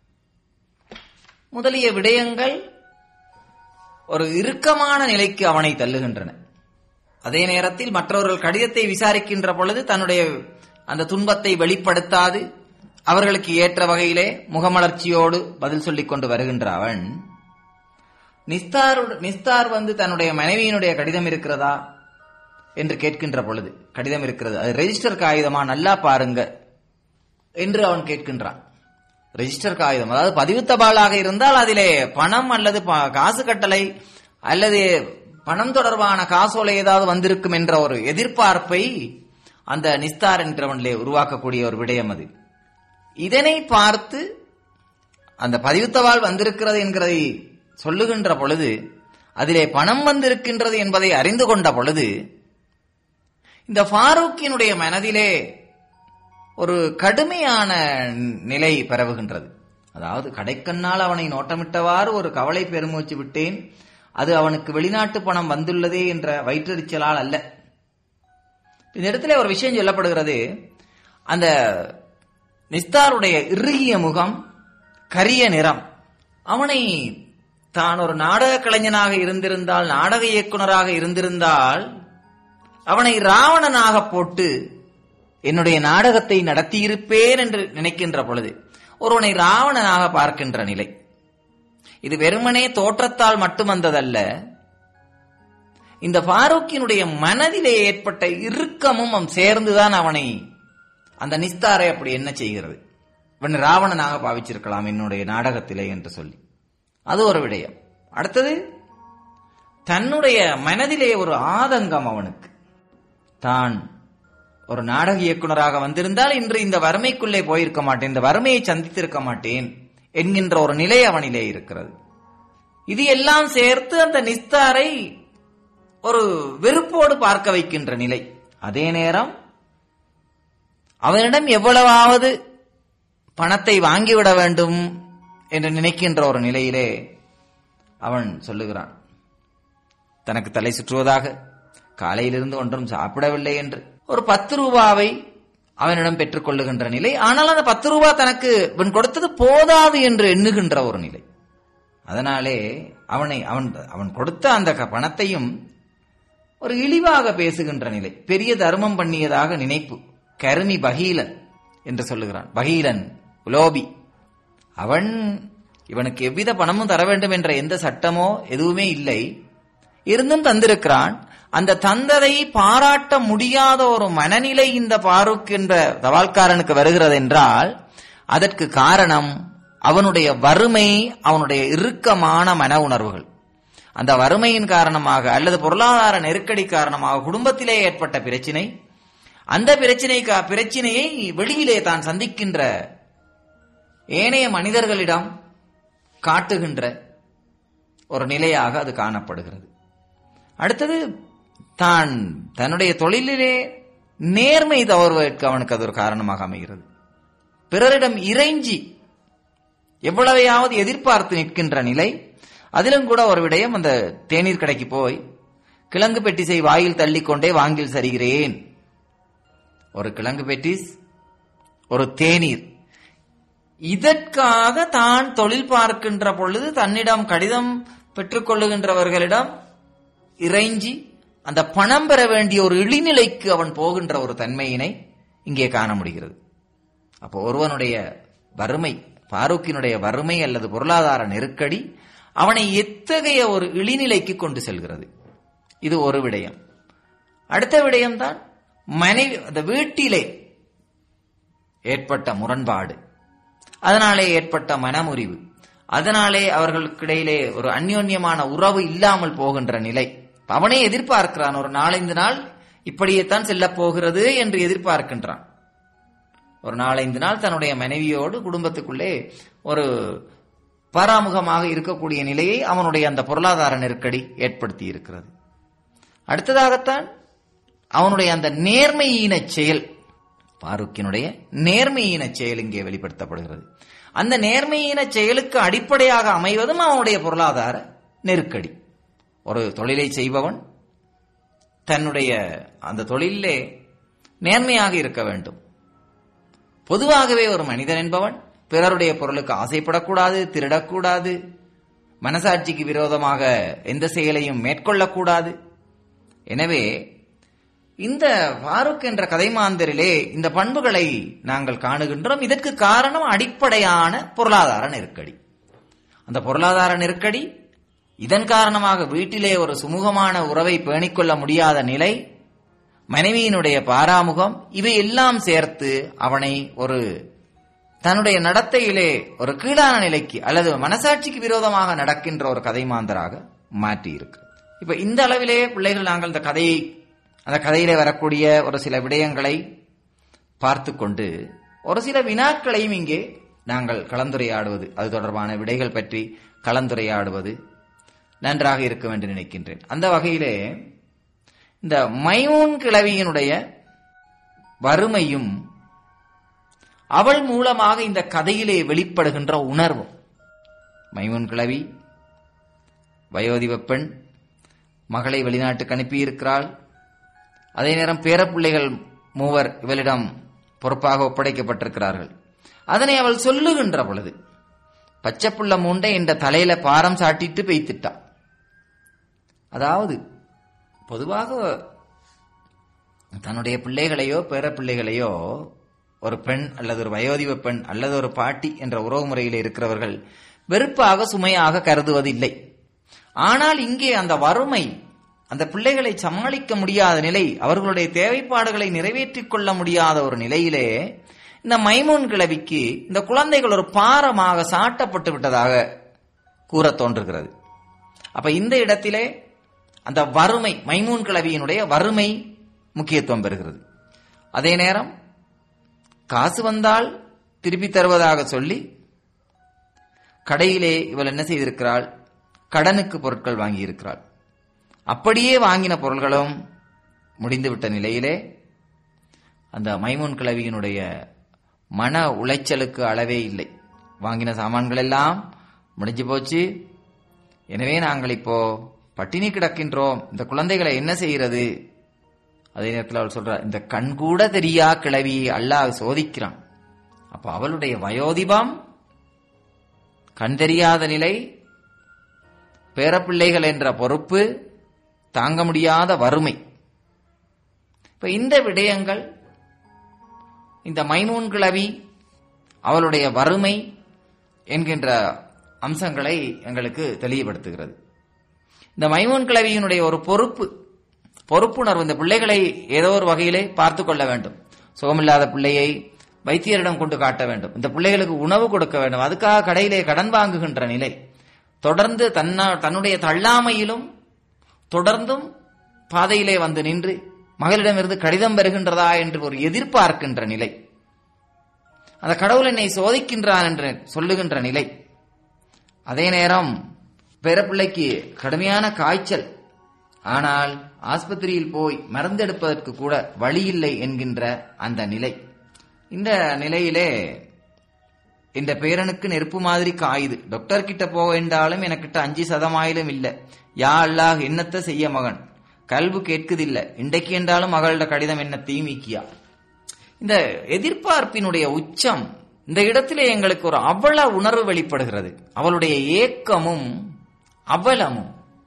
முதலிய விடயங்கள் ஒரு இறுக்கமான நிலைக்கு அவனை தள்ளுகின்றன அதே நேரத்தில் மற்றவர்கள் கடிதத்தை விசாரிக்கின்ற பொழுது தன்னுடைய அந்த துன்பத்தை வெளிப்படுத்தாது அவர்களுக்கு ஏற்ற வகையிலே முகமலர்ச்சியோடு பதில் சொல்லிக் கொண்டு வருகின்ற அவன் நிஸ்தார் நிஸ்தார் வந்து தன்னுடைய மனைவியினுடைய கடிதம் இருக்கிறதா என்று கேட்கின்ற பொழுது கடிதம் இருக்கிறது அது ரெஜிஸ்டர் காகிதமா நல்லா பாருங்க என்று அவன் கேட்கின்றான் ரெஜிஸ்டர் காகிதம் அதாவது பதிவு தபாலாக இருந்தால் அதிலே பணம் அல்லது காசு கட்டளை அல்லது பணம் தொடர்பான காசோலை ஏதாவது வந்திருக்கும் என்ற ஒரு எதிர்பார்ப்பை அந்த நிஸ்தார் என்றவனிலே உருவாக்கக்கூடிய ஒரு விடயம் அது இதனை பார்த்து அந்த பதிவுத்தவால் வந்திருக்கிறது என்கிறதை சொல்லுகின்ற பொழுது அதிலே பணம் வந்திருக்கின்றது என்பதை அறிந்து கொண்ட பொழுது இந்த ஃபாரூக்கினுடைய மனதிலே ஒரு கடுமையான நிலை பரவுகின்றது அதாவது கடைக்கண்ணால் அவனை நோட்டமிட்டவாறு ஒரு கவலை பெருமூச்சு விட்டேன் அது அவனுக்கு வெளிநாட்டு பணம் வந்துள்ளதே என்ற வயிற்றெரிச்சலால் அல்ல இந்த இடத்துல ஒரு விஷயம் சொல்லப்படுகிறது அந்த நிஸ்தாருடைய இறுகிய முகம் கரிய நிறம் அவனை தான் ஒரு நாடக கலைஞனாக இருந்திருந்தால் நாடக இயக்குனராக இருந்திருந்தால் அவனை ராவணனாக போட்டு என்னுடைய நாடகத்தை நடத்தியிருப்பேன் என்று நினைக்கின்ற பொழுது ஒருவனை ராவணனாக பார்க்கின்ற நிலை இது வெறுமனே தோற்றத்தால் மட்டும் வந்ததல்ல இந்த ஃபாரூக்கினுடைய மனதிலே ஏற்பட்ட இறுக்கமும் அவன் சேர்ந்துதான் அவனை அந்த நிஸ்தாரை அப்படி என்ன செய்கிறது இவன் ராவணனாக பாவிச்சிருக்கலாம் என்னுடைய நாடகத்திலே என்று சொல்லி அது ஒரு விடயம் அடுத்தது தன்னுடைய மனதிலே ஒரு ஆதங்கம் அவனுக்கு தான் ஒரு நாடக இயக்குனராக வந்திருந்தால் இன்று இந்த வறுமைக்குள்ளே போயிருக்க மாட்டேன் இந்த வறுமையை சந்தித்திருக்க மாட்டேன் என்கின்ற ஒரு நிலை அவனிலே இருக்கிறது இது எல்லாம் சேர்த்து அந்த நிஸ்தாரை ஒரு வெறுப்போடு பார்க்க வைக்கின்ற நிலை அதே நேரம் அவனிடம் எவ்வளவாவது பணத்தை வாங்கிவிட வேண்டும் என்று நினைக்கின்ற ஒரு நிலையிலே அவன் சொல்லுகிறான் தனக்கு தலை சுற்றுவதாக காலையிலிருந்து ஒன்றும் சாப்பிடவில்லை என்று ஒரு பத்து ரூபாவை அவனிடம் பெற்றுக் கொள்ளுகின்ற நிலை ஆனால் அந்த பத்து ரூபா தனக்கு இவன் கொடுத்தது போதாது என்று எண்ணுகின்ற ஒரு நிலை அதனாலே அவனை அவன் அவன் கொடுத்த அந்த க- பணத்தையும் ஒரு இழிவாக பேசுகின்ற நிலை பெரிய தர்மம் பண்ணியதாக நினைப்பு கருமி பகீலன் என்று சொல்லுகிறான் பகீலன் உலோபி அவன் இவனுக்கு எவ்வித பணமும் தர வேண்டும் என்ற எந்த சட்டமோ எதுவுமே இல்லை இருந்தும் தந்திருக்கிறான் அந்த தந்ததை பாராட்ட முடியாத ஒரு மனநிலை இந்த பாருக் என்ற தவால்காரனுக்கு வருகிறது என்றால் அதற்கு காரணம் அவனுடைய வறுமை அவனுடைய இறுக்கமான மன உணர்வுகள் அந்த வறுமையின் காரணமாக அல்லது பொருளாதார நெருக்கடி காரணமாக குடும்பத்திலே ஏற்பட்ட பிரச்சினை அந்த பிரச்சினை பிரச்சினையை வெளியிலே தான் சந்திக்கின்ற ஏனைய மனிதர்களிடம் காட்டுகின்ற ஒரு நிலையாக அது காணப்படுகிறது அடுத்தது தான் தன்னுடைய தொழிலிலே நேர்மை தவறுவதற்கு அவனுக்கு அது ஒரு காரணமாக அமைகிறது பிறரிடம் இறைஞ்சி எவ்வளவையாவது எதிர்பார்த்து நிற்கின்ற நிலை அதிலும் கூட ஒரு விடயம் அந்த தேநீர் கடைக்கு போய் கிழங்கு பெட்டிசை வாயில் தள்ளிக்கொண்டே வாங்கில் சரிகிறேன் ஒரு கிழங்கு பெட்டிஸ் ஒரு தேநீர் இதற்காக தான் தொழில் பார்க்கின்ற பொழுது தன்னிடம் கடிதம் பெற்றுக்கொள்ளுகின்றவர்களிடம் இறைஞ்சி அந்த பணம் பெற வேண்டிய ஒரு இழிநிலைக்கு அவன் போகின்ற ஒரு தன்மையினை இங்கே காண முடிகிறது அப்போ ஒருவனுடைய வறுமை பாரூக்கினுடைய வறுமை அல்லது பொருளாதார நெருக்கடி அவனை எத்தகைய ஒரு இழிநிலைக்கு கொண்டு செல்கிறது இது ஒரு விடயம் அடுத்த விடயம்தான் மனைவி அந்த வீட்டிலே ஏற்பட்ட முரண்பாடு அதனாலே ஏற்பட்ட மனமுறிவு அதனாலே அவர்களுக்கிடையிலே ஒரு அந்யோன்யமான உறவு இல்லாமல் போகின்ற நிலை அவனே எதிர்பார்க்கிறான் ஒரு நாலஞ்சு நாள் இப்படியேத்தான் செல்லப் போகிறது என்று எதிர்பார்க்கின்றான் ஒரு நாலஞ்சு நாள் தன்னுடைய மனைவியோடு குடும்பத்துக்குள்ளே ஒரு பராமுகமாக இருக்கக்கூடிய நிலையை அவனுடைய அந்த பொருளாதார நெருக்கடி ஏற்படுத்தி இருக்கிறது அடுத்ததாகத்தான் அவனுடைய அந்த நேர்மையின செயல் பாருக்கினுடைய நேர்மையின செயல் இங்கே வெளிப்படுத்தப்படுகிறது அந்த நேர்மையின செயலுக்கு அடிப்படையாக அமைவதும் அவனுடைய பொருளாதார நெருக்கடி ஒரு தொழிலை செய்பவன் தன்னுடைய அந்த தொழிலே நேர்மையாக இருக்க வேண்டும் பொதுவாகவே ஒரு மனிதன் என்பவன் பிறருடைய பொருளுக்கு ஆசைப்படக்கூடாது திருடக்கூடாது மனசாட்சிக்கு விரோதமாக எந்த செயலையும் மேற்கொள்ளக்கூடாது எனவே இந்த ஃபாரூக் என்ற கதைமாந்தரிலே இந்த பண்புகளை நாங்கள் காணுகின்றோம் இதற்கு காரணம் அடிப்படையான பொருளாதார நெருக்கடி அந்த பொருளாதார நெருக்கடி இதன் காரணமாக வீட்டிலே ஒரு சுமூகமான உறவை பேணிக்கொள்ள முடியாத நிலை மனைவியினுடைய பாராமுகம் இவை எல்லாம் சேர்த்து அவனை ஒரு தன்னுடைய நடத்தையிலே ஒரு கீழான நிலைக்கு அல்லது மனசாட்சிக்கு விரோதமாக நடக்கின்ற ஒரு கதைமாந்தராக மாற்றி இருக்கு இப்ப இந்த அளவிலே பிள்ளைகள் நாங்கள் இந்த கதையை அந்த கதையிலே வரக்கூடிய ஒரு சில விடயங்களை பார்த்து கொண்டு ஒரு சில வினாக்களையும் இங்கே நாங்கள் கலந்துரையாடுவது அது தொடர்பான விடைகள் பற்றி கலந்துரையாடுவது நன்றாக இருக்கும் என்று நினைக்கின்றேன் அந்த வகையிலே இந்த மைமூன் கிழவியினுடைய வறுமையும் அவள் மூலமாக இந்த கதையிலே வெளிப்படுகின்ற உணர்வும் மைமூன் கிழவி வயோதிப பெண் மகளை வெளிநாட்டுக்கு அனுப்பியிருக்கிறாள் அதே நேரம் பேரப்பிள்ளைகள் மூவர் இவளிடம் பொறுப்பாக ஒப்படைக்கப்பட்டிருக்கிறார்கள் அதனை அவள் சொல்லுகின்ற பொழுது பச்சைப்புள்ள மூண்டை என்ற தலையில பாரம் சாட்டிட்டு பெய்த்துட்டா அதாவது பொதுவாக தன்னுடைய பிள்ளைகளையோ பேர பிள்ளைகளையோ ஒரு பெண் அல்லது ஒரு வயோதிப பெண் அல்லது ஒரு பாட்டி என்ற உறவு முறையில் இருக்கிறவர்கள் வெறுப்பாக சுமையாக கருதுவதில்லை ஆனால் இங்கே அந்த வறுமை அந்த பிள்ளைகளை சமாளிக்க முடியாத நிலை அவர்களுடைய தேவைப்பாடுகளை நிறைவேற்றிக் கொள்ள முடியாத ஒரு நிலையிலே இந்த மைமூன் கிழவிக்கு இந்த குழந்தைகள் ஒரு பாரமாக சாட்டப்பட்டு விட்டதாக கூற தோன்றுகிறது அப்ப இந்த இடத்திலே அந்த வறுமை மைமூன் கிளவியினுடைய வறுமை முக்கியத்துவம் பெறுகிறது அதே நேரம் காசு வந்தால் திருப்பி தருவதாக சொல்லி கடையிலே இவள் என்ன செய்திருக்கிறாள் கடனுக்கு பொருட்கள் வாங்கியிருக்கிறாள் அப்படியே வாங்கின பொருள்களும் முடிந்துவிட்ட நிலையிலே அந்த மைமூன் கிளவியினுடைய மன உளைச்சலுக்கு அளவே இல்லை வாங்கின சாமான்கள் எல்லாம் முடிஞ்சு போச்சு எனவே நாங்கள் இப்போ பட்டினி கிடக்கின்றோம் இந்த குழந்தைகளை என்ன செய்கிறது அதே நேரத்தில் அவள் சொல்றார் இந்த கண்கூட தெரியா கிளவியை அல்லாஹ் சோதிக்கிறான் அப்ப அவளுடைய வயோதிபம் கண் தெரியாத நிலை பேரப்பிள்ளைகள் என்ற பொறுப்பு தாங்க முடியாத வறுமை இப்ப இந்த விடயங்கள் இந்த மைமூன் கிளவி அவளுடைய வறுமை என்கின்ற அம்சங்களை எங்களுக்கு தெளிவுபடுத்துகிறது இந்த மைமூன் கிளவியினுடைய ஒரு பொறுப்பு பொறுப்புணர்வு இந்த பிள்ளைகளை ஏதோ ஒரு வகையிலே பார்த்து கொள்ள வேண்டும் சுகமில்லாத பிள்ளையை வைத்தியரிடம் கொண்டு காட்ட வேண்டும் இந்த பிள்ளைகளுக்கு உணவு கொடுக்க வேண்டும் அதுக்காக கடையிலே கடன் வாங்குகின்ற நிலை தொடர்ந்து தன்னா தன்னுடைய தள்ளாமையிலும் தொடர்ந்தும் பாதையிலே வந்து நின்று மகளிடமிருந்து கடிதம் பெறுகின்றதா என்று ஒரு எதிர்பார்க்கின்ற நிலை அந்த கடவுள் என்னை சோதிக்கின்றான் என்று சொல்லுகின்ற நிலை அதே நேரம் பிறப்பிள்ளைக்கு கடுமையான காய்ச்சல் ஆனால் ஆஸ்பத்திரியில் போய் மருந்தெடுப்பதற்கு கூட வழியில்லை என்கின்ற அந்த நிலை இந்த நிலையிலே இந்த பேரனுக்கு நெருப்பு மாதிரி காயுது டாக்டர் கிட்ட போக வேண்டாலும் எனக்கிட்ட அஞ்சு சதமாயிலும் இல்ல யா அல்லாஹ் என்னத்த செய்ய மகன் கல்வு கேட்குதில்ல இன்றைக்கு என்றாலும் மகளோட கடிதம் என்ன தீமிக்கியா இந்த எதிர்பார்ப்பினுடைய உச்சம் இந்த இடத்திலே எங்களுக்கு ஒரு அவல உணர்வு வெளிப்படுகிறது அவளுடைய ஏக்கமும் அவலமும்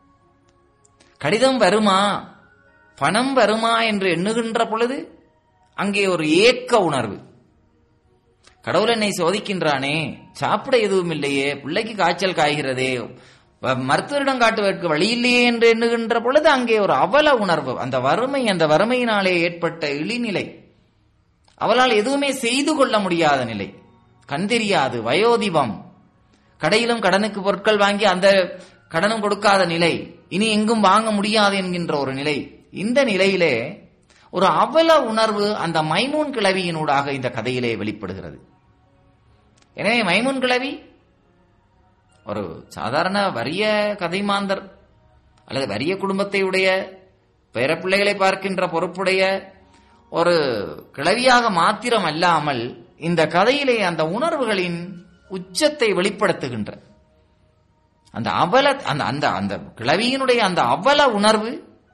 கடிதம் வருமா பணம் வருமா என்று எண்ணுகின்ற பொழுது அங்கே ஒரு ஏக்க உணர்வு கடவுள் என்னை சோதிக்கின்றானே சாப்பிட எதுவும் இல்லையே பிள்ளைக்கு காய்ச்சல் காய்கிறதே வ- மருத்துவரிடம் காட்டுவதற்கு வழி இல்லையே என்று எண்ணுகின்ற பொழுது அங்கே ஒரு அவல உணர்வு அந்த வறுமை அந்த வறுமையினாலே ஏற்பட்ட இழிநிலை அவளால் எதுவுமே செய்து கொள்ள முடியாத நிலை கண் தெரியாது வயோதிபம் கடையிலும் கடனுக்கு பொருட்கள் வாங்கி அந்த கடனும் கொடுக்காத நிலை இனி எங்கும் வாங்க முடியாது என்கின்ற ஒரு நிலை இந்த நிலையிலே ஒரு அவல உணர்வு அந்த மைமூன் கிளவியினூடாக இந்த கதையிலே வெளிப்படுகிறது எனவே மைமூன் கிளவி ஒரு சாதாரண வறிய கதைமாந்தர் அல்லது வறிய குடும்பத்தை உடைய பேரப்பிள்ளைகளை பார்க்கின்ற பொறுப்புடைய ஒரு கிளவியாக மாத்திரம் அல்லாமல் இந்த கதையிலே அந்த உணர்வுகளின் உச்சத்தை வெளிப்படுத்துகின்ற அந்த அவல அந்த அந்த அந்த கிளவியினுடைய அந்த அவல உணர்வு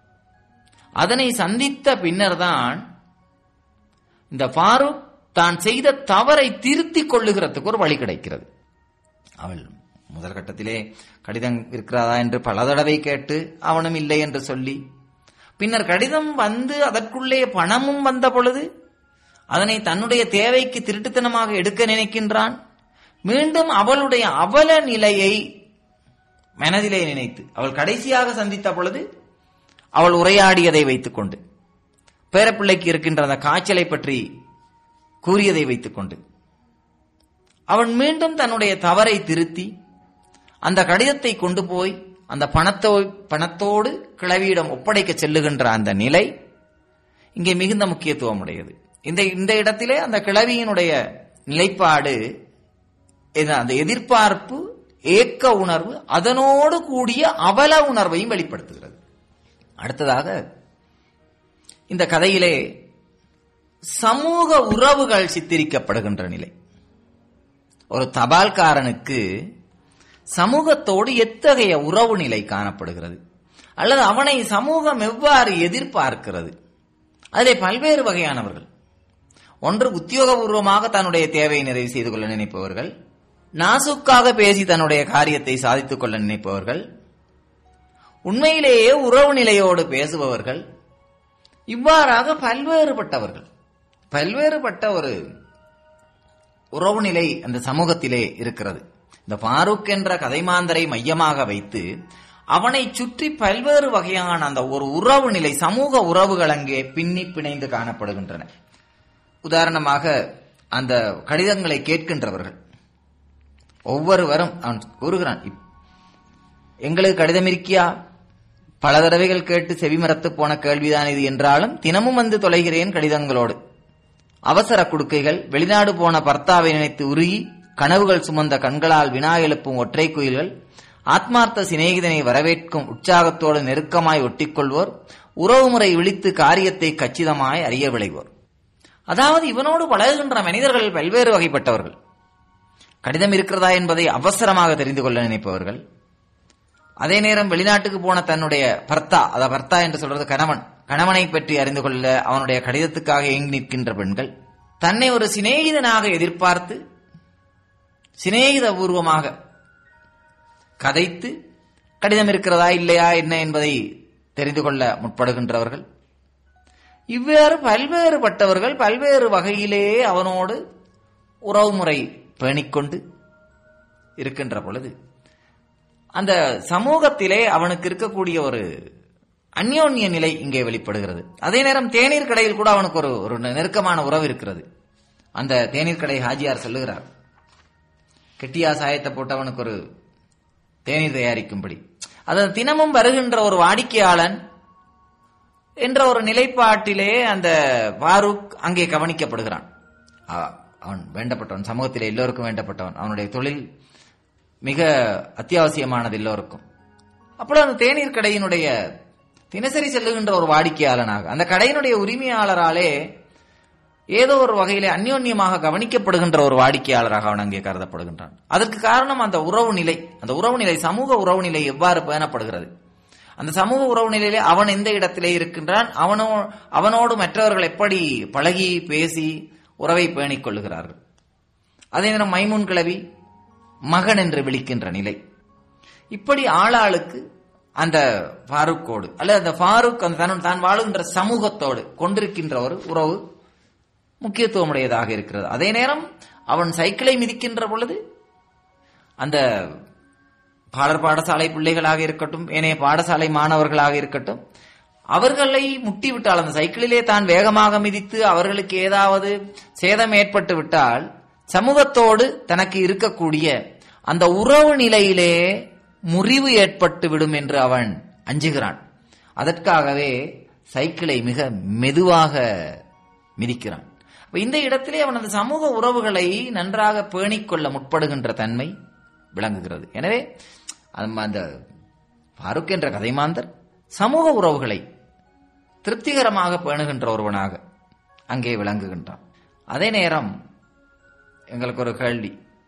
அதனை சந்தித்த பின்னர்தான் இந்த ஃபாரூக் தான் செய்த தவறை திருத்திக் கொள்ளுகிறதுக்கு ஒரு வழி கிடைக்கிறது அவள் முதல் கட்டத்திலே கடிதம் இருக்கிறதா என்று பல தடவை கேட்டு அவனும் இல்லை என்று சொல்லி பின்னர் கடிதம் வந்து அதற்குள்ளே பணமும் வந்த பொழுது அதனை தன்னுடைய தேவைக்கு திருட்டுத்தனமாக எடுக்க நினைக்கின்றான் மீண்டும் அவளுடைய அவல நிலையை மனதிலே நினைத்து அவள் கடைசியாக சந்தித்த பொழுது அவள் உரையாடியதை வைத்துக்கொண்டு பேரப்பிள்ளைக்கு இருக்கின்ற அந்த காய்ச்சலை பற்றி கூறியதை வைத்துக்கொண்டு அவன் மீண்டும் தன்னுடைய தவறை திருத்தி அந்த கடிதத்தை கொண்டு போய் அந்த பணத்தோ பணத்தோடு கிளவியிடம் ஒப்படைக்க செல்லுகின்ற அந்த நிலை இங்கே மிகுந்த முக்கியத்துவம் உடையது இந்த இந்த இடத்திலே அந்த கிளவியினுடைய நிலைப்பாடு இது அந்த எதிர்பார்ப்பு ஏக்க உணர்வு அதனோடு கூடிய அவல உணர்வையும் வெளிப்படுத்துகிறது அடுத்ததாக இந்த கதையிலே சமூக உறவுகள் சித்தரிக்கப்படுகின்ற நிலை ஒரு தபால்காரனுக்கு சமூகத்தோடு எத்தகைய உறவு நிலை காணப்படுகிறது அல்லது அவனை சமூகம் எவ்வாறு எதிர்பார்க்கிறது அதிலே பல்வேறு வகையானவர்கள் ஒன்று உத்தியோகபூர்வமாக தன்னுடைய தேவையை நிறைவு செய்து கொள்ள நினைப்பவர்கள் நாசுக்காக பேசி தன்னுடைய காரியத்தை சாதித்துக் கொள்ள நினைப்பவர்கள் உண்மையிலேயே உறவு நிலையோடு பேசுபவர்கள் இவ்வாறாக பல்வேறுபட்டவர்கள் பல்வேறுபட்ட ஒரு உறவு நிலை அந்த சமூகத்திலே இருக்கிறது இந்த பாரூக் என்ற கதைமாந்தரை மையமாக வைத்து அவனை சுற்றி பல்வேறு வகையான அந்த ஒரு உறவு நிலை சமூக உறவுகள் அங்கே பின்னி பிணைந்து காணப்படுகின்றன உதாரணமாக அந்த கடிதங்களை கேட்கின்றவர்கள் ஒவ்வொருவரும் அவன் கூறுகிறான் "இப்- எங்களுக்கு கடிதம் இருக்கியா பல தடவைகள் கேட்டு செவிமரத்து போன கேள்விதான் இது என்றாலும் தினமும் வந்து தொலைகிறேன் கடிதங்களோடு அவசர குடுக்கைகள் வெளிநாடு போன பர்த்தாவை நினைத்து உருகி கனவுகள் சுமந்த கண்களால் வினா எழுப்பும் ஒற்றை குயில்கள் ஆத்மார்த்த சிநேகிதனை வரவேற்கும் உற்சாகத்தோடு நெருக்கமாய் ஒட்டிக்கொள்வோர் உறவுமுறை விழித்து காரியத்தை கச்சிதமாய் அறிய விளைவோர் அதாவது இவனோடு பழகுகின்ற மனிதர்கள் பல்வேறு வகைப்பட்டவர்கள் கடிதம் இருக்கிறதா என்பதை அவசரமாக தெரிந்து கொள்ள நினைப்பவர்கள் அதே நேரம் வெளிநாட்டுக்கு போன தன்னுடைய பர்த்தா அத பர்த்தா என்று சொல்றது கணவன் கணவனை பற்றி அறிந்து கொள்ள அவனுடைய கடிதத்துக்காக ஏங்கி நிற்கின்ற பெண்கள் தன்னை ஒரு சிநேகிதனாக எதிர்பார்த்து சிநேகித பூர்வமாக கதைத்து கடிதம் இருக்கிறதா இல்லையா என்ன என்பதை தெரிந்து கொள்ள முற்படுகின்றவர்கள் இவ்வேறு பல்வேறுபட்டவர்கள் பல்வேறு வகையிலே அவனோடு உறவுமுறை பேணிக்கொண்டு இருக்கின்ற பொழுது அந்த சமூகத்திலே அவனுக்கு இருக்கக்கூடிய ஒரு அந்யோன்ய நிலை இங்கே வெளிப்படுகிறது அதே நேரம் தேநீர் கடையில் கூட அவனுக்கு ஒரு ஒரு நெருக்கமான உறவு இருக்கிறது அந்த தேநீர் கடை ஹாஜியார் சொல்லுகிறார் கெட்டியா சாயத்தை போட்டு அவனுக்கு ஒரு தேநீர் தயாரிக்கும்படி அது தினமும் வருகின்ற ஒரு வாடிக்கையாளன் என்ற ஒரு நிலைப்பாட்டிலே அந்த பாரூக் அங்கே கவனிக்கப்படுகிறான் அ- அவன் வேண்டப்பட்டவன் சமூகத்திலே எல்லோருக்கும் வேண்டப்பட்டவன் அவனுடைய தொழில் மிக அத்தியாவசியமானது எல்லோருக்கும் அப்பொழுது அந்த தேநீர் கடையினுடைய தினசரி செல்லுகின்ற ஒரு வாடிக்கையாளனாக அந்த கடையினுடைய உரிமையாளராலே ஏதோ ஒரு வகையிலே அந்யோன்யமாக கவனிக்கப்படுகின்ற ஒரு வாடிக்கையாளராக அவன் அங்கே கருதப்படுகின்றான் அதற்கு காரணம் அந்த உறவு நிலை அந்த உறவு நிலை சமூக உறவு நிலை எவ்வாறு பேணப்படுகிறது அந்த சமூக உறவு நிலையிலே அவன் எந்த இடத்திலே இருக்கின்றான் அவனோ அவனோடு மற்றவர்கள் எப்படி பழகி பேசி உறவை பேணிக் கொள்ளுகிறார்கள் அதே நேரம் மைமூன் கிளவி மகன் என்று விളിக்கின்ற நிலை இப்படி ஆளாளுக்கு அந்த ஃபாரூக்கோடு அல்லது அந்த ஃபாரூக் அந்த தன் தான் வாழுகின்ற சமூகத்தோடு கொண்டிருக்கின்ற ஒரு உறவு முக்கியத்துவமுடையதாக இருக்கிறது அதே நேரம் அவன் சைக்கிளை மிதிக்கின்ற பொழுது அந்த பாடர் பாடசாலை பிள்ளைகளாக இருக்கட்டும் ஏனைய பாடசாலை மாணவர்களாக இருக்கட்டும் அவர்களை முட்டிவிட்டால் அந்த சைக்கிளிலே தான் வேகமாக மிதித்து அவர்களுக்கு ஏதாவது சேதம் ஏற்பட்டு விட்டால் சமூகத்தோடு தனக்கு இருக்கக்கூடிய அந்த உறவு நிலையிலே முறிவு ஏற்பட்டு விடும் என்று அவன் அஞ்சுகிறான் அதற்காகவே சைக்கிளை மிக மெதுவாக மிதிக்கிறான் அப்ப இந்த இடத்திலே அவன் அந்த சமூக உறவுகளை நன்றாக பேணிக்கொள்ள முற்படுகின்ற தன்மை விளங்குகிறது எனவே அந்த- அந்த ஃபாரூக் என்ற கதைமாந்தர் சமூக உறவுகளை திருப்திகரமாக பேணுகின்ற ஒருவனாக அங்கே விளங்குகின்றான் அதே நேரம் எங்களுக்கு ஒரு கேள்வி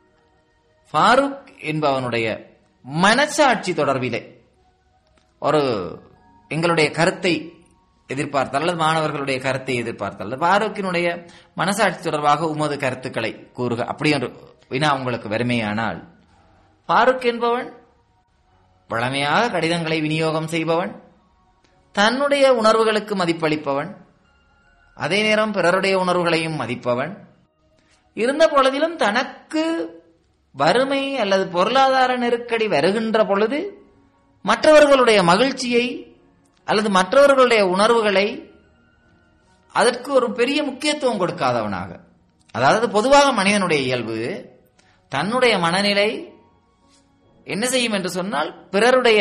ஃபாரூக் என்பவனுடைய மனசாட்சி தொடர்பிலே ஒரு எங்களுடைய கருத்தை எதிர்பார்த்தால் அல்லது மாணவர்களுடைய கருத்தை எதிர்பார்த்தால் அல்லது ஃபாரூக்கினுடைய மனசாட்சி தொடர்பாக உமது கருத்துக்களை கூறுக அப்படி என்று வினா உங்களுக்கு வறுமையானால் ஃபாரூக் என்பவன் வழமையாக கடிதங்களை விநியோகம் செய்பவன் தன்னுடைய உணர்வுகளுக்கு மதிப்பளிப்பவன் அதே நேரம் பிறருடைய உணர்வுகளையும் மதிப்பவன் இருந்த பொழுதிலும் தனக்கு வறுமை அல்லது பொருளாதார நெருக்கடி வருகின்ற பொழுது மற்றவர்களுடைய மகிழ்ச்சியை அல்லது மற்றவர்களுடைய உணர்வுகளை அதற்கு ஒரு பெரிய முக்கியத்துவம் கொடுக்காதவனாக அதாவது பொதுவாக மனிதனுடைய இயல்பு தன்னுடைய மனநிலை என்ன செய்யும் என்று சொன்னால் பிறருடைய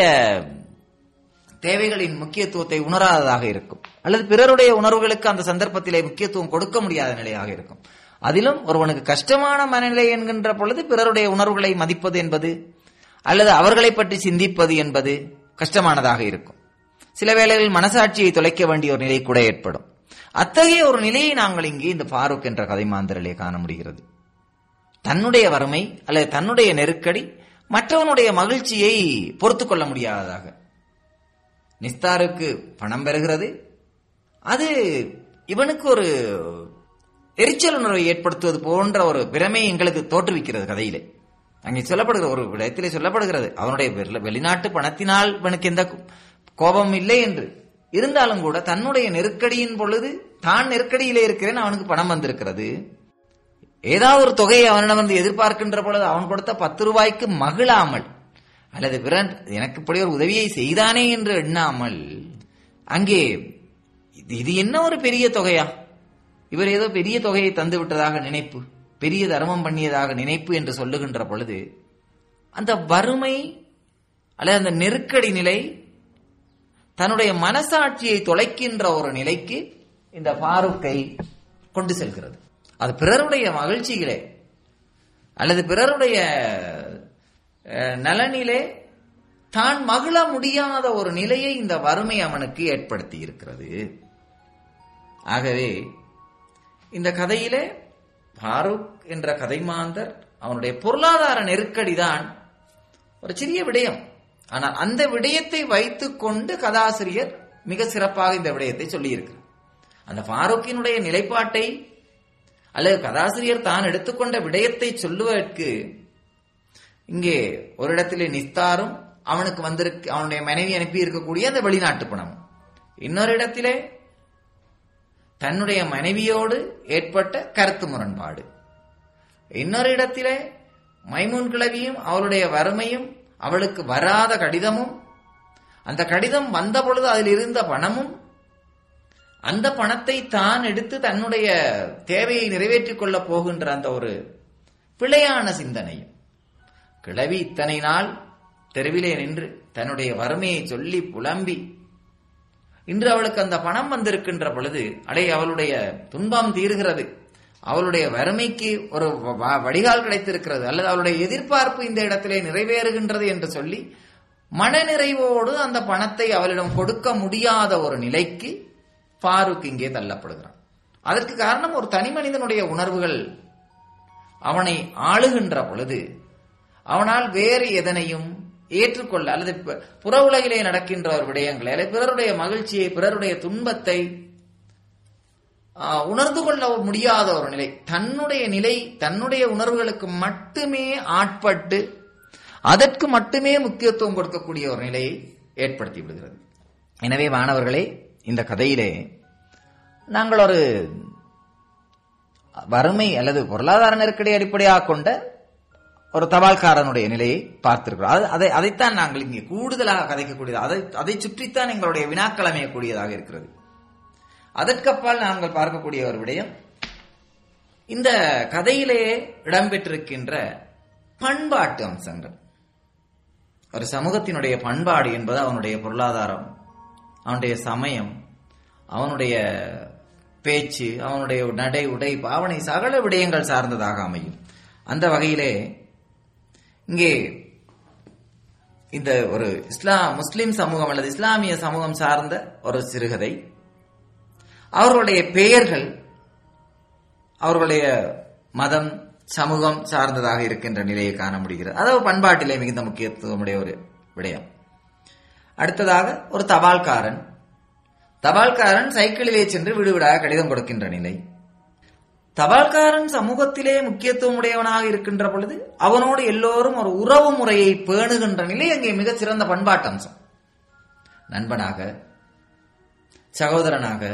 தேவைகளின் முக்கியத்துவத்தை உணராததாக இருக்கும் அல்லது பிறருடைய உணர்வுகளுக்கு அந்த சந்தர்ப்பத்திலே முக்கியத்துவம் கொடுக்க முடியாத நிலையாக இருக்கும் அதிலும் ஒருவனுக்கு கஷ்டமான மனநிலை என்கின்ற பொழுது பிறருடைய உணர்வுகளை மதிப்பது என்பது அல்லது அவர்களை பற்றி சிந்திப்பது என்பது கஷ்டமானதாக இருக்கும் சில வேளைகளில் மனசாட்சியை தொலைக்க வேண்டிய ஒரு நிலை கூட ஏற்படும் அத்தகைய ஒரு நிலையை நாங்கள் இங்கே இந்த ஃபாரூக் என்ற கதை மாந்தரிலே காண முடிகிறது தன்னுடைய வறுமை அல்லது தன்னுடைய நெருக்கடி மற்றவனுடைய மகிழ்ச்சியை பொறுத்து கொள்ள முடியாததாக நிஸ்தாருக்கு பணம் பெறுகிறது அது இவனுக்கு ஒரு எரிச்சல் உணர்வை ஏற்படுத்துவது போன்ற ஒரு பிரமை எங்களுக்கு தோற்றுவிக்கிறது கதையிலே அங்கே சொல்லப்படுகிற ஒரு இடத்திலே சொல்லப்படுகிறது அவனுடைய வெளி- வெளிநாட்டு பணத்தினால் இவனுக்கு எந்த கோபம் இல்லை என்று இருந்தாலும் கூட தன்னுடைய நெருக்கடியின் பொழுது தான் நெருக்கடியிலே இருக்கிறேன் அவனுக்கு பணம் வந்திருக்கிறது ஏதாவது ஒரு தொகையை அவனிடம் வந்து எதிர்பார்க்கின்ற பொழுது அவன் கொடுத்த பத்து ரூபாய்க்கு மகிழாமல் அல்லது பிறன் எனக்கு இப்படி ஒரு உதவியை செய்தானே என்று எண்ணாமல் அங்கே இது- இது என்ன ஒரு பெரிய தொகையா இவர் ஏதோ பெரிய தொகையை தந்து விட்டதாக நினைப்பு பெரிய தர்மம் பண்ணியதாக நினைப்பு என்று சொல்லுகின்ற பொழுது அந்த வறுமை அல்லது அந்த நெருக்கடி நிலை தன்னுடைய மனசாட்சியை தொலைக்கின்ற ஒரு நிலைக்கு இந்த ஃபாரூக்கை கொண்டு செல்கிறது அது பிறருடைய மகிழ்ச்சிகளே அல்லது பிறருடைய அஹ், நலனிலே தான் மகிழ முடியாத ஒரு நிலையை இந்த வறுமை அவனுக்கு ஏற்படுத்தி இருக்கிறது ஆகவே இந்த கதையிலே ஃபாரூக் என்ற கதைமாந்தர் அவனுடைய பொருளாதார நெருக்கடி தான் ஒரு சிறிய விடயம் ஆனால் அந்த விடயத்தை வைத்துக் கொண்டு கதாசிரியர் மிக சிறப்பாக இந்த விடயத்தை சொல்லியிருக்கிறார் அந்த ஃபாரூக்கினுடைய நிலைப்பாட்டை அல்லது கதாசிரியர் தான் எடுத்துக்கொண்ட விடயத்தை சொல்லுவதற்கு இங்கே ஒரு இடத்திலே நிஸ்தாரும் அவனுக்கு வந்திருக்கு அவனுடைய மனைவி அனுப்பி இருக்கக்கூடிய அந்த வெளிநாட்டு பணம் இன்னொரு இடத்திலே தன்னுடைய மனைவியோடு ஏற்பட்ட கருத்து முரண்பாடு இன்னொரு இடத்திலே மைமூன் கிழவியும் அவளுடைய வறுமையும் அவளுக்கு வராத கடிதமும் அந்த கடிதம் வந்த பொழுது அதில் இருந்த பணமும் அந்த பணத்தை தான் எடுத்து தன்னுடைய தேவையை நிறைவேற்றிக் கொள்ளப் போகின்ற அந்த ஒரு பிழையான சிந்தனையும் கிழவி இத்தனை நாள் தெருவிலே நின்று தன்னுடைய வறுமையை சொல்லி புலம்பி இன்று அவளுக்கு அந்த பணம் வந்திருக்கின்ற பொழுது அடே அவளுடைய துன்பம் தீருகிறது அவளுடைய வறுமைக்கு ஒரு வ- வடிகால் கிடைத்திருக்கிறது அல்லது அவளுடைய எதிர்பார்ப்பு இந்த இடத்திலே நிறைவேறுகின்றது என்று சொல்லி மனநிறைவோடு அந்த பணத்தை அவளிடம் கொடுக்க முடியாத ஒரு நிலைக்கு ஃபாரூக் இங்கே தள்ளப்படுகிறான் அதற்கு காரணம் ஒரு தனி மனிதனுடைய உணர்வுகள் அவனை ஆளுகின்ற பொழுது அவனால் வேறு எதனையும் ஏற்றுக்கொள்ள அல்லது ப- புற உலகிலே நடக்கின்ற ஒரு விடயங்களை அல்லது பிறருடைய மகிழ்ச்சியை பிறருடைய துன்பத்தை ஆ, உணர்ந்து கொள்ள முடியாத ஒரு நிலை தன்னுடைய நிலை தன்னுடைய உணர்வுகளுக்கு மட்டுமே ஆட்பட்டு அதற்கு மட்டுமே முக்கியத்துவம் கொடுக்கக்கூடிய ஒரு நிலையை ஏற்படுத்தி விடுகிறது எனவே மாணவர்களே இந்த கதையிலே நாங்கள் ஒரு வறுமை அல்லது பொருளாதார நெருக்கடி அடிப்படையாக கொண்ட ஒரு தபால்காரனுடைய நிலையை பார்த்திருக்கிறோம் அது அதை அதைத்தான் நாங்கள் இங்கே கூடுதலாக கதைக்கக்கூடியது அதை அதை சுற்றித்தான் எங்களுடைய வினாக்கள் அமையக்கூடியதாக இருக்கிறது அதற்கப்பால் நாங்கள் பார்க்கக்கூடிய ஒரு விடயம் இந்த கதையிலே இடம்பெற்றிருக்கின்ற பண்பாட்டு அம்சங்கள் ஒரு சமூகத்தினுடைய பண்பாடு என்பது அவனுடைய பொருளாதாரம் அவனுடைய சமயம் அவனுடைய பேச்சு அவனுடைய நடை உடை பாவனை சகல விடயங்கள் சார்ந்ததாக அமையும் அந்த வகையிலே இங்கே இந்த ஒரு இஸ்லாம் முஸ்லிம் சமூகம் அல்லது இஸ்லாமிய சமூகம் சார்ந்த ஒரு சிறுகதை அவர்களுடைய பெயர்கள் அவர்களுடைய மதம் சமூகம் சார்ந்ததாக இருக்கின்ற நிலையை காண முடிகிறது அதாவது பண்பாட்டிலே மிகுந்த முக்கியத்துவமுடைய ஒரு விடயம் அடுத்ததாக ஒரு தபால்காரன் தபால்காரன் சைக்கிளிலே சென்று வீடு வீடாக கடிதம் கொடுக்கின்ற நிலை தபால்காரன் சமூகத்திலே முக்கியத்துவம் உடையவனாக இருக்கின்ற பொழுது அவனோடு எல்லோரும் ஒரு உறவு முறையை பேணுகின்ற நிலை அங்கே மிகச் சிறந்த பண்பாட்டு அம்சம் நண்பனாக சகோதரனாக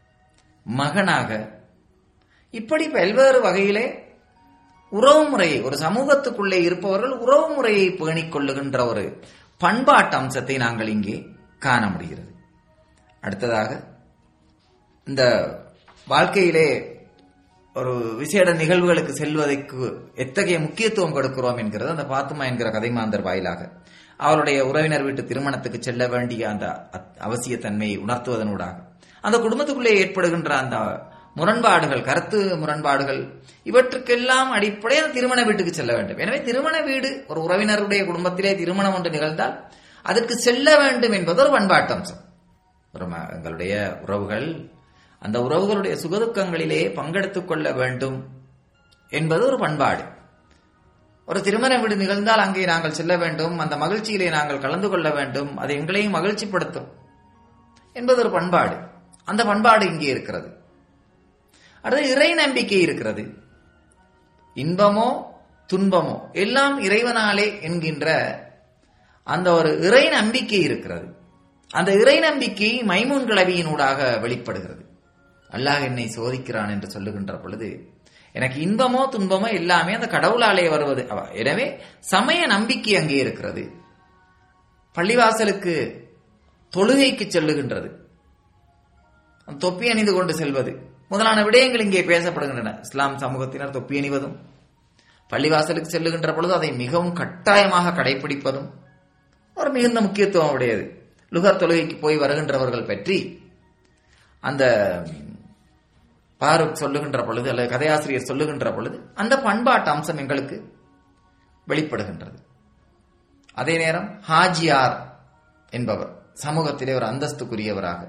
மகனாக இப்படி பல்வேறு வகையிலே உறவு முறையை ஒரு சமூகத்துக்குள்ளே இருப்பவர்கள் உறவு முறையை பேணிக் கொள்ளுகின்ற ஒரு பண்பாட்டு அம்சத்தை நாங்கள் இங்கே காண முடிகிறது அடுத்ததாக இந்த வாழ்க்கையிலே ஒரு விசேட நிகழ்வுகளுக்கு செல்வதற்கு எத்தகைய முக்கியத்துவம் கொடுக்கிறோம் என்கிறது அந்த பாத்துமா என்கிற கதைமாந்தர் வாயிலாக அவருடைய உறவினர் வீட்டு திருமணத்துக்கு செல்ல வேண்டிய அந்த அத்- அவசியத்தன்மையை உணர்த்துவதனூடாக அந்த குடும்பத்துக்குள்ளே ஏற்படுகின்ற அந்த முரண்பாடுகள் கருத்து முரண்பாடுகள் இவற்றுக்கெல்லாம் அடிப்படையில் திருமண வீட்டுக்கு செல்ல வேண்டும் எனவே திருமண வீடு ஒரு உறவினருடைய குடும்பத்திலே திருமணம் ஒன்று நிகழ்ந்தால் அதற்கு செல்ல வேண்டும் என்பது ஒரு பண்பாட்டு அம்சம் ஒரு ம- எங்களுடைய உறவுகள் அந்த உறவுகளுடைய சுகதுக்கங்களிலே பங்கெடுத்துக் கொள்ள வேண்டும் என்பது ஒரு பண்பாடு ஒரு திருமண வீடு நிகழ்ந்தால் அங்கே நாங்கள் செல்ல வேண்டும் அந்த மகிழ்ச்சியிலே நாங்கள் கலந்து கொள்ள வேண்டும் அது எங்களையும் மகிழ்ச்சிப்படுத்தும் என்பது ஒரு பண்பாடு அந்த பண்பாடு இங்கே இருக்கிறது அடுத்து இறை நம்பிக்கை இருக்கிறது இன்பமோ துன்பமோ எல்லாம் இறைவனாலே என்கின்ற அந்த ஒரு இறை நம்பிக்கை இருக்கிறது அந்த இறை நம்பிக்கை மைமூன் கிளவியினூடாக வெளிப்படுகிறது அல்லாஹ் என்னை சோதிக்கிறான் என்று சொல்லுகின்ற பொழுது எனக்கு இன்பமோ துன்பமோ எல்லாமே அந்த கடவுளாலே வருவது அவ- எனவே சமய நம்பிக்கை அங்கே இருக்கிறது பள்ளிவாசலுக்கு தொழுகைக்கு செல்லுகின்றது அந்த தொப்பி அணிந்து கொண்டு செல்வது முதலான விடயங்கள் இங்கே பேசப்படுகின்றன இஸ்லாம் சமூகத்தினர் தொப்பி அணிவதும் பள்ளிவாசலுக்கு செல்லுகின்ற பொழுது அதை மிகவும் கட்டாயமாக கடைபிடிப்பதும் ஒரு மிகுந்த முக்கியத்துவம் உடையது லுகர் தொழுகைக்கு போய் வருகின்றவர்கள் பற்றி அந்த பாருக் சொல்லுகின்ற பொழுது அல்லது கதையாசிரியர் சொல்லுகின்ற பொழுது அந்த பண்பாட்டு அம்சம் எங்களுக்கு வெளிப்படுகின்றது அதே நேரம் ஹாஜியார் என்பவர் சமூகத்திலே ஒரு அந்தஸ்துக்குரியவராக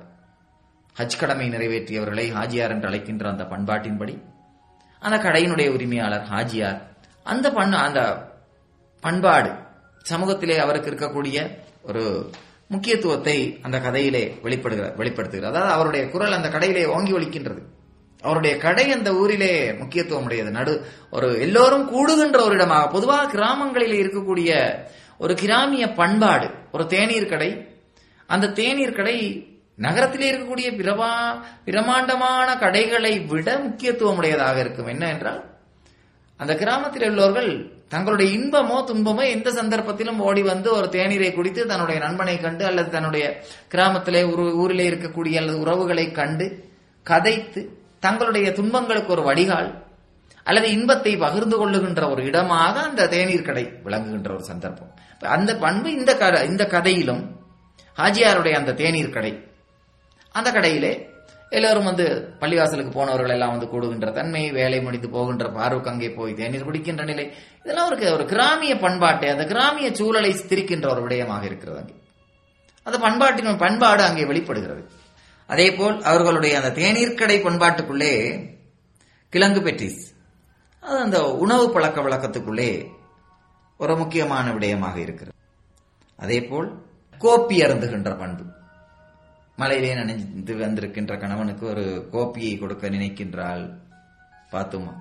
ஹஜ் கடமை நிறைவேற்றியவர்களை ஹாஜியார் என்று அழைக்கின்ற அந்த பண்பாட்டின்படி அந்த கடையினுடைய உரிமையாளர் ஹாஜியார் அந்த பண் அந்த பண்பாடு சமூகத்திலே அவருக்கு இருக்கக்கூடிய ஒரு முக்கியத்துவத்தை அந்த கதையிலே வெளிப்படுகிற வெளிப்படுத்துகிறது அதாவது அவருடைய குரல் அந்த கடையிலே ஓங்கி ஒலிக்கின்றது அவருடைய கடை அந்த ஊரிலே முக்கியத்துவம் உடையது நடு ஒரு எல்லோரும் கூடுகின்ற ஒரு இடமாக பொதுவாக கிராமங்களில் இருக்கக்கூடிய ஒரு கிராமிய பண்பாடு ஒரு தேநீர் கடை அந்த தேநீர் கடை நகரத்திலே இருக்கக்கூடிய பிரமா பிரமாண்டமான கடைகளை விட முக்கியத்துவம் உடையதாக இருக்கும் என்ன என்றால் அந்த கிராமத்தில் உள்ளவர்கள் தங்களுடைய இன்பமோ துன்பமோ எந்த சந்தர்ப்பத்திலும் ஓடி வந்து ஒரு தேநீரை குடித்து தன்னுடைய நண்பனை கண்டு அல்லது தன்னுடைய கிராமத்திலே ஒரு ஊரிலே இருக்கக்கூடிய அல்லது உறவுகளை கண்டு கதைத்து தங்களுடைய துன்பங்களுக்கு ஒரு வடிகால் அல்லது இன்பத்தை பகிர்ந்து கொள்ளுகின்ற ஒரு இடமாக அந்த தேநீர் கடை விளங்குகின்ற ஒரு சந்தர்ப்பம் அந்த பண்பு இந்த கதை இந்த கதையிலும் ஹாஜியாருடைய அந்த தேநீர் கடை அந்த கடையிலே எல்லோரும் வந்து பள்ளிவாசலுக்கு போனவர்கள் எல்லாம் வந்து கூடுகின்ற தன்மை வேலை முடிந்து போகின்ற பார்வுக்கு அங்கே போய் தேநீர் குடிக்கின்ற நிலை இதெல்லாம் ஒரு ஒரு கிராமிய பண்பாட்டை அந்த கிராமிய சூழலை சித்தரிக்கின்ற ஒரு விடயமாக இருக்கிறது அங்கே அந்த பண்பாட்டின் பண்பாடு அங்கே வெளிப்படுகிறது அதே போல் அவர்களுடைய அந்த தேநீர் கடை பண்பாட்டுக்குள்ளே கிழங்கு பெட்டிஸ் அது அந்த உணவு பழக்க வழக்கத்துக்குள்ளே ஒரு முக்கியமான விடயமாக இருக்கிறது அதே போல் கோப்பி அருந்துகின்ற பண்பு மலையிலே நனைந்து வந்திருக்கின்ற கணவனுக்கு ஒரு கோப்பியை கொடுக்க நினைக்கின்றாள் பார்த்துமா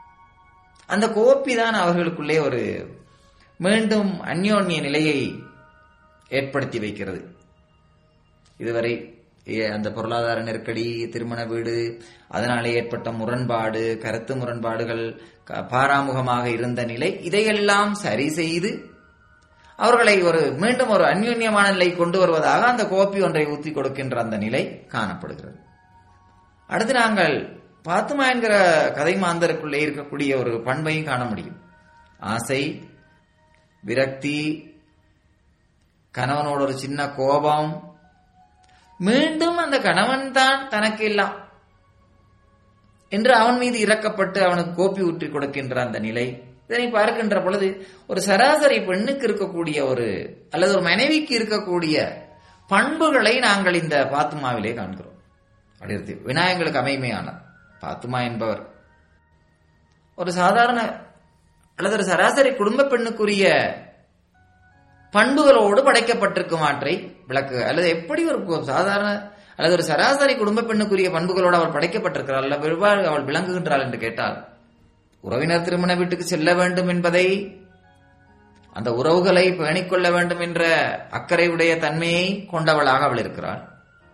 அந்த கோப்பி தான் அவர்களுக்குள்ளே ஒரு மீண்டும் அந்யோன்ய நிலையை ஏற்படுத்தி வைக்கிறது இதுவரை அந்த பொருளாதார நெருக்கடி திருமண வீடு அதனாலே ஏற்பட்ட முரண்பாடு கருத்து முரண்பாடுகள் பாராமுகமாக இருந்த நிலை இதையெல்லாம் சரி செய்து அவர்களை ஒரு மீண்டும் ஒரு அந்யுன்யமான நிலை கொண்டு வருவதாக அந்த கோப்பி ஒன்றை ஊத்தி கொடுக்கின்ற அந்த நிலை காணப்படுகிறது அடுத்து நாங்கள் பாத்துமா என்கிற கதை மாந்தருக்குள்ளே இருக்கக்கூடிய ஒரு பண்பையும் காண முடியும் ஆசை விரக்தி கணவனோட ஒரு சின்ன கோபம் மீண்டும் அந்த கணவன் தான் தனக்கு எல்லாம் என்று அவன் மீது இறக்கப்பட்டு அவனுக்கு கோப்பி ஊற்றி கொடுக்கின்ற அந்த நிலை இதனை பார்க்கின்ற பொழுது ஒரு சராசரி பெண்ணுக்கு இருக்கக்கூடிய ஒரு அல்லது ஒரு மனைவிக்கு இருக்கக்கூடிய பண்புகளை நாங்கள் இந்த பாத்துமாவிலே காண்கிறோம் அப்படி விநாயகங்களுக்கு அமைமையான பாத்துமா என்பவர் ஒரு சாதாரண அல்லது ஒரு சராசரி குடும்ப பெண்ணுக்குரிய பண்புகளோடு படைக்கப்பட்டிருக்கும் ஆற்றை விளக்கு அல்லது எப்படி ஒரு சாதாரண அல்லது ஒரு சராசரி குடும்ப பெண்ணுக்குரிய பண்புகளோடு அவள் படைக்கப்பட்டிருக்கிறாள் அல்ல வெவ்வாறு அவள் விளங்குகின்றாள் என்று கேட்டால் உறவினர் திருமண வீட்டுக்கு செல்ல வேண்டும் என்பதை அந்த உறவுகளை பேணிக் கொள்ள வேண்டும் என்ற அக்கறை உடைய தன்மையை கொண்டவளாக அவள் இருக்கிறாள்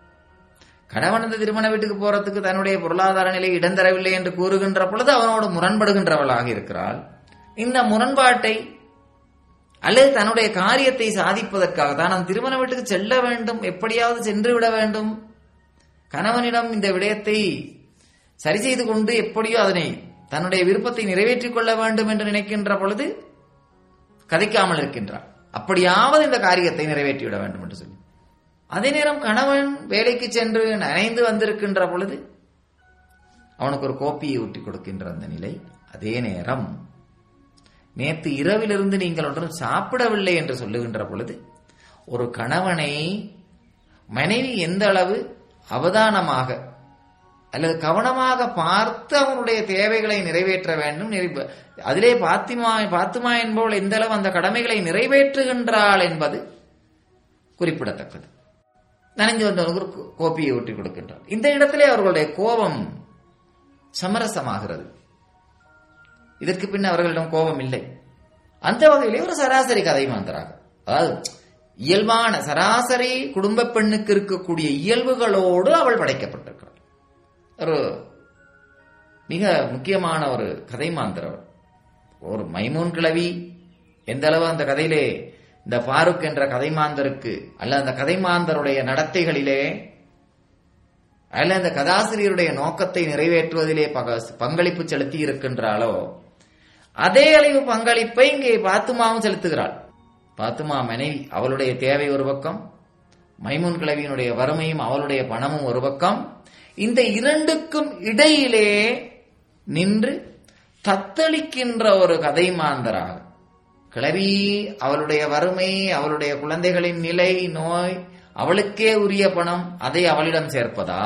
கணவன் அந்த திருமண வீட்டுக்கு போறதுக்கு தன்னுடைய பொருளாதார நிலை இடம் தரவில்லை என்று கூறுகின்ற பொழுது அவனோடு முரண்படுகின்றவளாக இருக்கிறாள் இந்த முரண்பாட்டை அல்லது தன்னுடைய காரியத்தை சாதிப்பதற்காக தான் அந்த திருமண வீட்டுக்கு செல்ல வேண்டும் எப்படியாவது சென்று விட வேண்டும் கணவனிடம் இந்த விடயத்தை சரி செய்து கொண்டு எப்படியோ அதனை தன்னுடைய விருப்பத்தை நிறைவேற்றிக் கொள்ள வேண்டும் என்று நினைக்கின்ற பொழுது கதைக்காமல் இருக்கின்றார் அப்படியாவது இந்த காரியத்தை நிறைவேற்றிவிட வேண்டும் என்று சொல்லி அதே நேரம் கணவன் வேலைக்கு சென்று நனைந்து வந்திருக்கின்ற பொழுது அவனுக்கு ஒரு கோப்பியை ஊட்டி கொடுக்கின்ற அந்த நிலை அதே நேரம் நேற்று இரவிலிருந்து நீங்கள் ஒன்றும் சாப்பிடவில்லை என்று சொல்லுகின்ற பொழுது ஒரு கணவனை மனைவி எந்த அளவு அவதானமாக அல்லது கவனமாக பார்த்து அவனுடைய தேவைகளை நிறைவேற்ற வேண்டும் அதிலே பாத்திமா பாத்துமா என்பவள் எந்த அளவு அந்த கடமைகளை நிறைவேற்றுகின்றாள் என்பது குறிப்பிடத்தக்கது நனைஞ்சு வந்தவனுக்கு கோப்பியை ஊட்டி கொடுக்கின்றார் இந்த இடத்திலே அவர்களுடைய கோபம் சமரசமாகிறது இதற்கு பின் அவர்களிடம் கோபம் இல்லை அந்த வகையிலே ஒரு சராசரி கதை மாந்தராக அதாவது இயல்பான சராசரி குடும்ப பெண்ணுக்கு இருக்கக்கூடிய இயல்புகளோடு அவள் படைக்கப்பட்டிருக்கிறாள் ஒரு மிக முக்கியமான ஒரு கதை மாந்திரவர் ஒரு மைமூன் கிழவி எந்த அளவு அந்த கதையிலே இந்த பாருக் என்ற கதை மாந்தருக்கு அல்ல அந்த கதை மாந்தருடைய நடத்தைகளிலே அல்ல அந்த கதாசிரியருடைய நோக்கத்தை நிறைவேற்றுவதிலே பங்களிப்பு செலுத்தி இருக்கின்றாளோ அதே அளவு பங்களிப்பை இங்கே பாத்துமாவும் செலுத்துகிறாள் பாத்துமா மனைவி அவளுடைய தேவை ஒரு பக்கம் மைமூன் கிழவியினுடைய வறுமையும் அவளுடைய பணமும் ஒரு பக்கம் இந்த இரண்டுக்கும் இடையிலே நின்று தத்தளிக்கின்ற ஒரு கதை மாந்தராக கிளவி அவளுடைய வறுமை அவளுடைய குழந்தைகளின் நிலை நோய் அவளுக்கே உரிய பணம் அதை அவளிடம் சேர்ப்பதா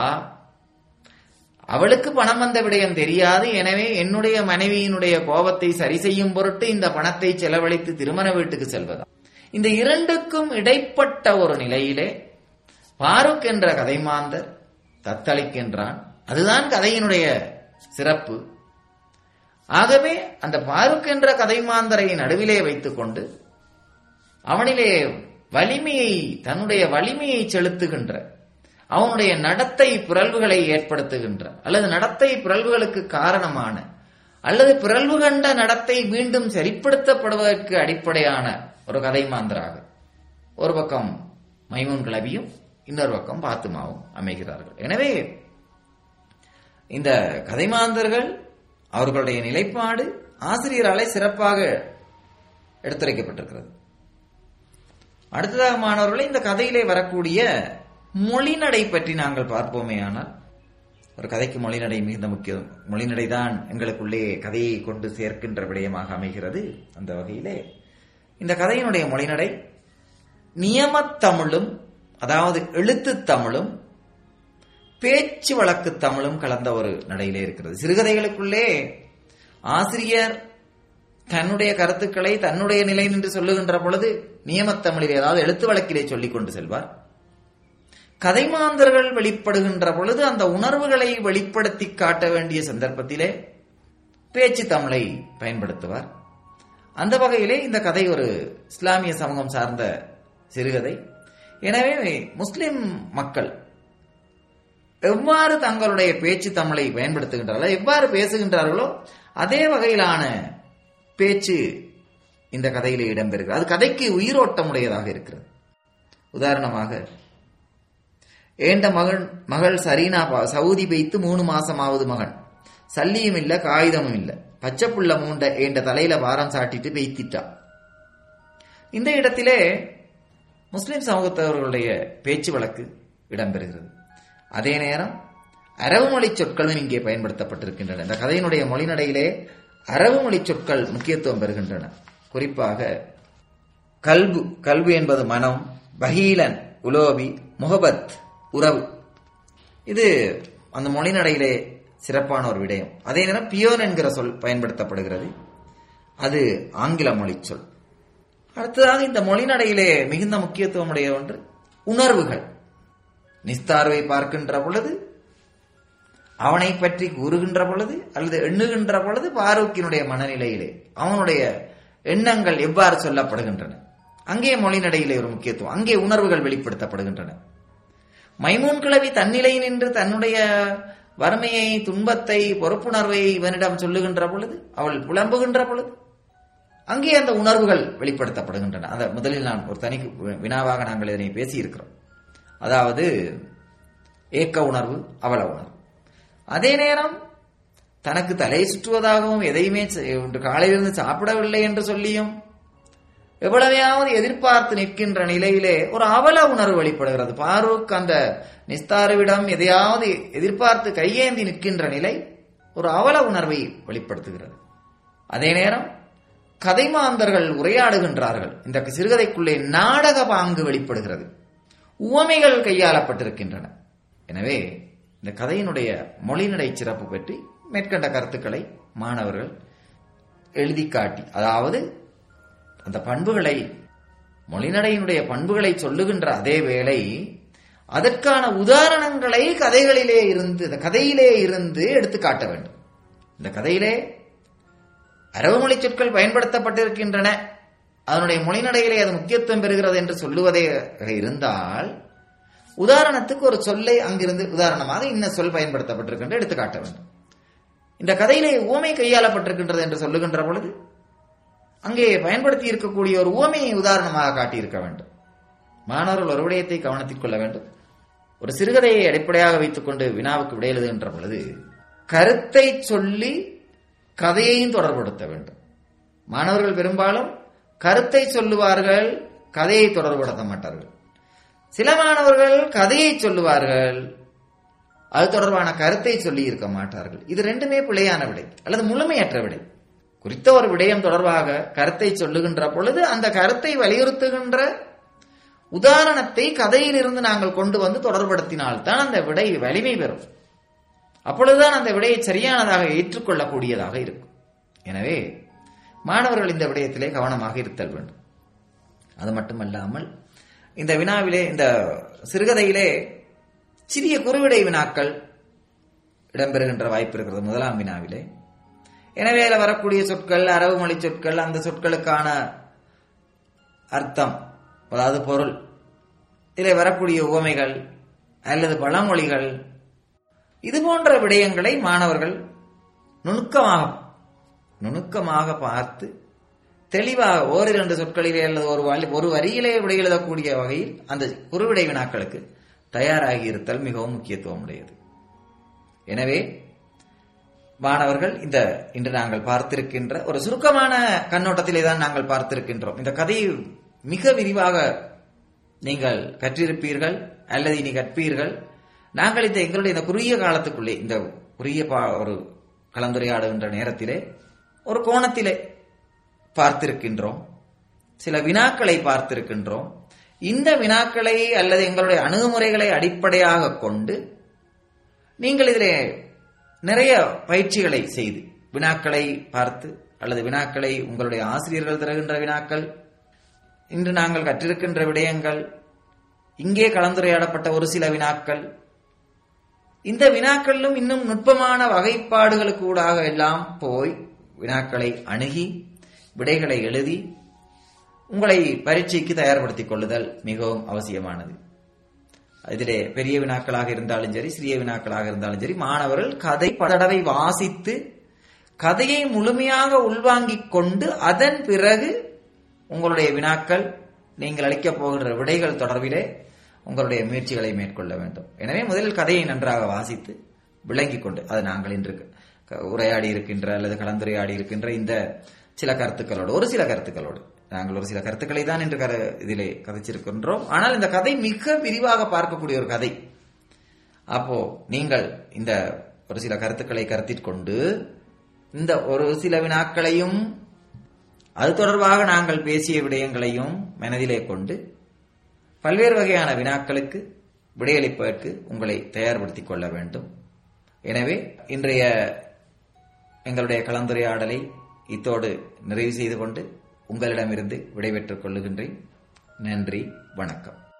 அவளுக்கு பணம் வந்த விடயம் தெரியாது எனவே என்னுடைய மனைவியினுடைய கோபத்தை சரி செய்யும் பொருட்டு இந்த பணத்தை செலவழித்து திருமண வீட்டுக்கு செல்வதா இந்த இரண்டுக்கும் இடைப்பட்ட ஒரு நிலையிலே பாருக் என்ற கதைமாந்தர் தத்தளிக்கின்றான் அதுதான் கதையினுடைய சிறப்பு ஆகவே அந்த பாருக் என்ற கதைமாந்தரை நடுவிலே வைத்துக்கொண்டு அவனிலே வலிமையை தன்னுடைய வலிமையை செலுத்துகின்ற அவனுடைய நடத்தை பிறழ்வுகளை ஏற்படுத்துகின்ற அல்லது நடத்தை பிறழ்வுகளுக்கு காரணமான அல்லது பிறழ்வு கண்ட நடத்தை மீண்டும் சரிப்படுத்தப்படுவதற்கு அடிப்படையான ஒரு கதை மாந்தராக ஒரு பக்கம் மைமூன் கிளவியும் இன்னொரு பக்கம் பாத்துமாவும் அமைகிறார்கள் எனவே இந்த கதைமாந்தர்கள் அவர்களுடைய நிலைப்பாடு ஆசிரியராலே சிறப்பாக எடுத்துரைக்கப்பட்டிருக்கிறது அடுத்ததாக மாணவர்களே இந்த கதையிலே வரக்கூடிய மொழிநடை பற்றி நாங்கள் பார்ப்போமே ஆனால் ஒரு கதைக்கு மொழிநடை மிகுந்த முக்கியம் மொழிநடை தான் எங்களுக்குள்ளே கதையை கொண்டு சேர்க்கின்ற விடயமாக அமைகிறது அந்த வகையிலே இந்த கதையினுடைய மொழிநடை நியமத்தமிழும் அதாவது எழுத்து தமிழும் பேச்சு வழக்கு தமிழும் கலந்த ஒரு நடையிலே இருக்கிறது சிறுகதைகளுக்குள்ளே ஆசிரியர் தன்னுடைய கருத்துக்களை தன்னுடைய நிலை நின்று சொல்லுகின்ற பொழுது நியமத்தமிழிலே அதாவது எழுத்து வழக்கிலே சொல்லிக் கொண்டு செல்வார் கதைமாந்தர்கள் வெளிப்படுகின்ற பொழுது அந்த உணர்வுகளை வெளிப்படுத்தி காட்ட வேண்டிய சந்தர்ப்பத்திலே பேச்சு தமிழை பயன்படுத்துவார் அந்த வகையிலே இந்த கதை ஒரு இஸ்லாமிய சமூகம் சார்ந்த சிறுகதை எனவே முஸ்லிம் மக்கள் எவ்வாறு தங்களுடைய பேச்சு தமிழை பயன்படுத்துகின்றார்களோ எவ்வாறு பேசுகின்றார்களோ அதே வகையிலான பேச்சு இந்த கதையிலே இடம்பெறுகிறது அது கதைக்கு உயிரோட்டமுடையதாக இருக்கிறது உதாரணமாக ஏண்ட மகன் மகள் சரீனா பா சவுதி பெய்த்து மூணு மாசமாவது மகன் சல்லியும் இல்ல காகிதமும் இல்ல பச்சை புள்ள மூண்ட ஏண்ட தலையில வாரம் சாட்டிட்டு பெய்த்திட்டா இந்த இடத்திலே முஸ்லிம் சமூகத்தவர்களுடைய பேச்சு வழக்கு இடம்பெறுகிறது அதே நேரம் அரபு மொழி சொற்களும் இங்கே பயன்படுத்தப்பட்டிருக்கின்றன இந்த கதையினுடைய மொழிநடையிலே அரபு மொழி சொற்கள் முக்கியத்துவம் பெறுகின்றன குறிப்பாக கல்பு கல்வி என்பது மனம் பஹீலன் உலோபி முகபத் உறவு இது அந்த மொழிநடையிலே சிறப்பான ஒரு விடயம் அதே நேரம் பியோன் என்கிற சொல் பயன்படுத்தப்படுகிறது அது ஆங்கில மொழி சொல் அடுத்ததாக இந்த மொழிநடையிலே மிகுந்த முக்கியத்துவம் உடைய ஒன்று உணர்வுகள் நிஸ்தார்வை பார்க்கின்ற பொழுது அவனை பற்றி கூறுகின்ற பொழுது அல்லது எண்ணுகின்ற பொழுது பாரூக்கினுடைய மனநிலையிலே அவனுடைய எண்ணங்கள் எவ்வாறு சொல்லப்படுகின்றன அங்கே மொழிநடையிலே ஒரு முக்கியத்துவம் அங்கே உணர்வுகள் வெளிப்படுத்தப்படுகின்றன மைமூன் கிழவி தன்னிலை நின்று தன்னுடைய வறுமையை துன்பத்தை பொறுப்புணர்வை இவனிடம் சொல்லுகின்ற பொழுது அவள் புலம்புகின்ற பொழுது அங்கே அந்த உணர்வுகள் வெளிப்படுத்தப்படுகின்றன அதை முதலில் நான் ஒரு தனி வினாவாக நாங்கள் இதனை பேசியிருக்கிறோம் அதாவது ஏக்க உணர்வு அவல உணர்வு அதே நேரம் தனக்கு தலை சுற்றுவதாகவும் எதையுமே காலையிலிருந்து சாப்பிடவில்லை என்று சொல்லியும் எவ்வளவையாவது எதிர்பார்த்து நிற்கின்ற நிலையிலே ஒரு அவல உணர்வு வெளிப்படுகிறது பாரூக் அந்த நிஸ்தாருவிடம் எதையாவது எதிர்பார்த்து கையேந்தி நிற்கின்ற நிலை ஒரு அவல உணர்வை வெளிப்படுத்துகிறது அதே நேரம் கதைமாந்தர்கள் உரையாடுகின்றார்கள் இந்த சிறுகதைக்குள்ளே நாடக பாங்கு வெளிப்படுகிறது உவமைகள் கையாளப்பட்டிருக்கின்றன எனவே இந்த கதையினுடைய மொழிநடை சிறப்பு பற்றி மேற்கண்ட கருத்துக்களை மாணவர்கள் எழுதி காட்டி அதாவது அந்த பண்புகளை மொழிநடையினுடைய பண்புகளை சொல்லுகின்ற அதே வேளை அதற்கான உதாரணங்களை கதைகளிலே இருந்து இந்த கதையிலே இருந்து எடுத்து காட்ட வேண்டும் இந்த கதையிலே அரபு மொழி சொற்கள் பயன்படுத்தப்பட்டிருக்கின்றன அதனுடைய மொழிநடையிலே அது முக்கியத்துவம் பெறுகிறது என்று சொல்லுவதே இருந்தால் உதாரணத்துக்கு ஒரு சொல்லை அங்கிருந்து உதாரணமாக இன்ன சொல் பயன்படுத்தப்பட்டிருக்கின்ற எடுத்து காட்ட வேண்டும் இந்த கதையிலே ஊமை கையாளப்பட்டிருக்கின்றது என்று சொல்லுகின்ற பொழுது அங்கே பயன்படுத்தி இருக்கக்கூடிய ஒரு ஊமையை உதாரணமாக காட்டியிருக்க வேண்டும் மாணவர்கள் ஒரு விடயத்தை கவனத்தில் கொள்ள வேண்டும் ஒரு சிறுகதையை அடிப்படையாக வைத்துக்கொண்டு வினாவுக்கு விடை எழுதுகின்ற பொழுது கருத்தை சொல்லி கதையையும் தொடர்படுத்த வேண்டும் மாணவர்கள் பெரும்பாலும் கருத்தை சொல்லுவார்கள் கதையை தொடர்புபடுத்த மாட்டார்கள் சில மாணவர்கள் கதையை சொல்லுவார்கள் அது தொடர்பான கருத்தை சொல்லி இருக்க மாட்டார்கள் இது ரெண்டுமே பிழையான விடை அல்லது முழுமையற்ற விடை குறித்த ஒரு விடயம் தொடர்பாக கருத்தை சொல்லுகின்ற பொழுது அந்த கருத்தை வலியுறுத்துகின்ற உதாரணத்தை கதையிலிருந்து நாங்கள் கொண்டு வந்து தொடர்படுத்தினால்தான் அந்த விடை வலிமை பெறும் அப்பொழுதுதான் அந்த விடையை சரியானதாக ஏற்றுக்கொள்ளக்கூடியதாக இருக்கும் எனவே மாணவர்கள் இந்த விடயத்திலே கவனமாக இருத்தல் வேண்டும் அது மட்டுமல்லாமல் இந்த வினாவிலே இந்த சிறுகதையிலே சிறிய குறுவிடை வினாக்கள் இடம்பெறுகின்ற வாய்ப்பு இருக்கிறது முதலாம் வினாவிலே எனவே அதில் வரக்கூடிய சொற்கள் அரபு மொழி சொற்கள் அந்த சொற்களுக்கான அர்த்தம் அதாவது பொருள் இதில் வரக்கூடிய உவமைகள் அல்லது பழமொழிகள் இது போன்ற விடயங்களை மாணவர்கள் நுணுக்கமாக நுணுக்கமாக பார்த்து தெளிவாக ஓரிரண்டு சொற்களிலே அல்லது ஒரு வழி ஒரு வரியிலே விடை எழுதக்கூடிய வகையில் அந்த குறுவிடை வினாக்களுக்கு தயாராகி இருத்தல் மிகவும் முக்கியத்துவம் உடையது எனவே மாணவர்கள் இந்த இன்று நாங்கள் பார்த்திருக்கின்ற ஒரு சுருக்கமான கண்ணோட்டத்திலே தான் நாங்கள் பார்த்திருக்கின்றோம் இந்த கதையை மிக விரிவாக நீங்கள் கற்றிருப்பீர்கள் அல்லது இனி கற்பீர்கள் நாங்கள் இந்த எங்களுடைய இந்த குறுகிய காலத்துக்குள்ளே இந்த குறுகிய பா- ஒரு கலந்துரையாடுகின்ற நேரத்திலே ஒரு கோணத்திலே பார்த்திருக்கின்றோம் சில வினாக்களை பார்த்திருக்கின்றோம் இந்த வினாக்களை அல்லது எங்களுடைய அணுகுமுறைகளை அடிப்படையாக கொண்டு நீங்கள் இதிலே நிறைய பயிற்சிகளை செய்து வினாக்களை பார்த்து அல்லது வினாக்களை உங்களுடைய ஆசிரியர்கள் தருகின்ற வினாக்கள் இன்று நாங்கள் கற்றிருக்கின்ற விடயங்கள் இங்கே கலந்துரையாடப்பட்ட ஒரு சில வினாக்கள் இந்த வினாக்களிலும் இன்னும் நுட்பமான வகைப்பாடுகளுக்கு ஊடாக எல்லாம் போய் வினாக்களை அணுகி விடைகளை எழுதி உங்களை பரீட்சைக்கு தயார்படுத்திக் கொள்ளுதல் மிகவும் அவசியமானது இதிலே பெரிய வினாக்களாக இருந்தாலும் சரி சிறிய வினாக்களாக இருந்தாலும் சரி மாணவர்கள் கதை பதடவை வாசித்து கதையை முழுமையாக உள்வாங்கிக் கொண்டு அதன் பிறகு உங்களுடைய வினாக்கள் நீங்கள் அளிக்கப் போகின்ற விடைகள் தொடர்பிலே உங்களுடைய முயற்சிகளை மேற்கொள்ள வேண்டும் எனவே முதலில் கதையை நன்றாக வாசித்து விளங்கிக் கொண்டு அது நாங்கள் இன்று க- உரையாடி இருக்கின்ற அல்லது கலந்துரையாடி இருக்கின்ற இந்த சில கருத்துக்களோடு ஒரு சில கருத்துக்களோடு நாங்கள் ஒரு சில கருத்துக்களை தான் இன்று கரு இதிலே கதைச்சிருக்கின்றோம் ஆனால் இந்த கதை மிக விரிவாக பார்க்கக்கூடிய ஒரு கதை அப்போ நீங்கள் இந்த ஒரு சில கருத்துக்களை கருத்தில் கொண்டு இந்த ஒரு சில வினாக்களையும் அது தொடர்பாக நாங்கள் பேசிய விடயங்களையும் மனதிலே கொண்டு பல்வேறு வகையான வினாக்களுக்கு விடையளிப்பதற்கு உங்களை தயார்படுத்திக் கொள்ள வேண்டும் எனவே இன்றைய எங்களுடைய கலந்துரையாடலை இத்தோடு நிறைவு செய்து கொண்டு உங்களிடமிருந்து விடைபெற்றுக் கொள்ளுகின்றேன் நன்றி வணக்கம்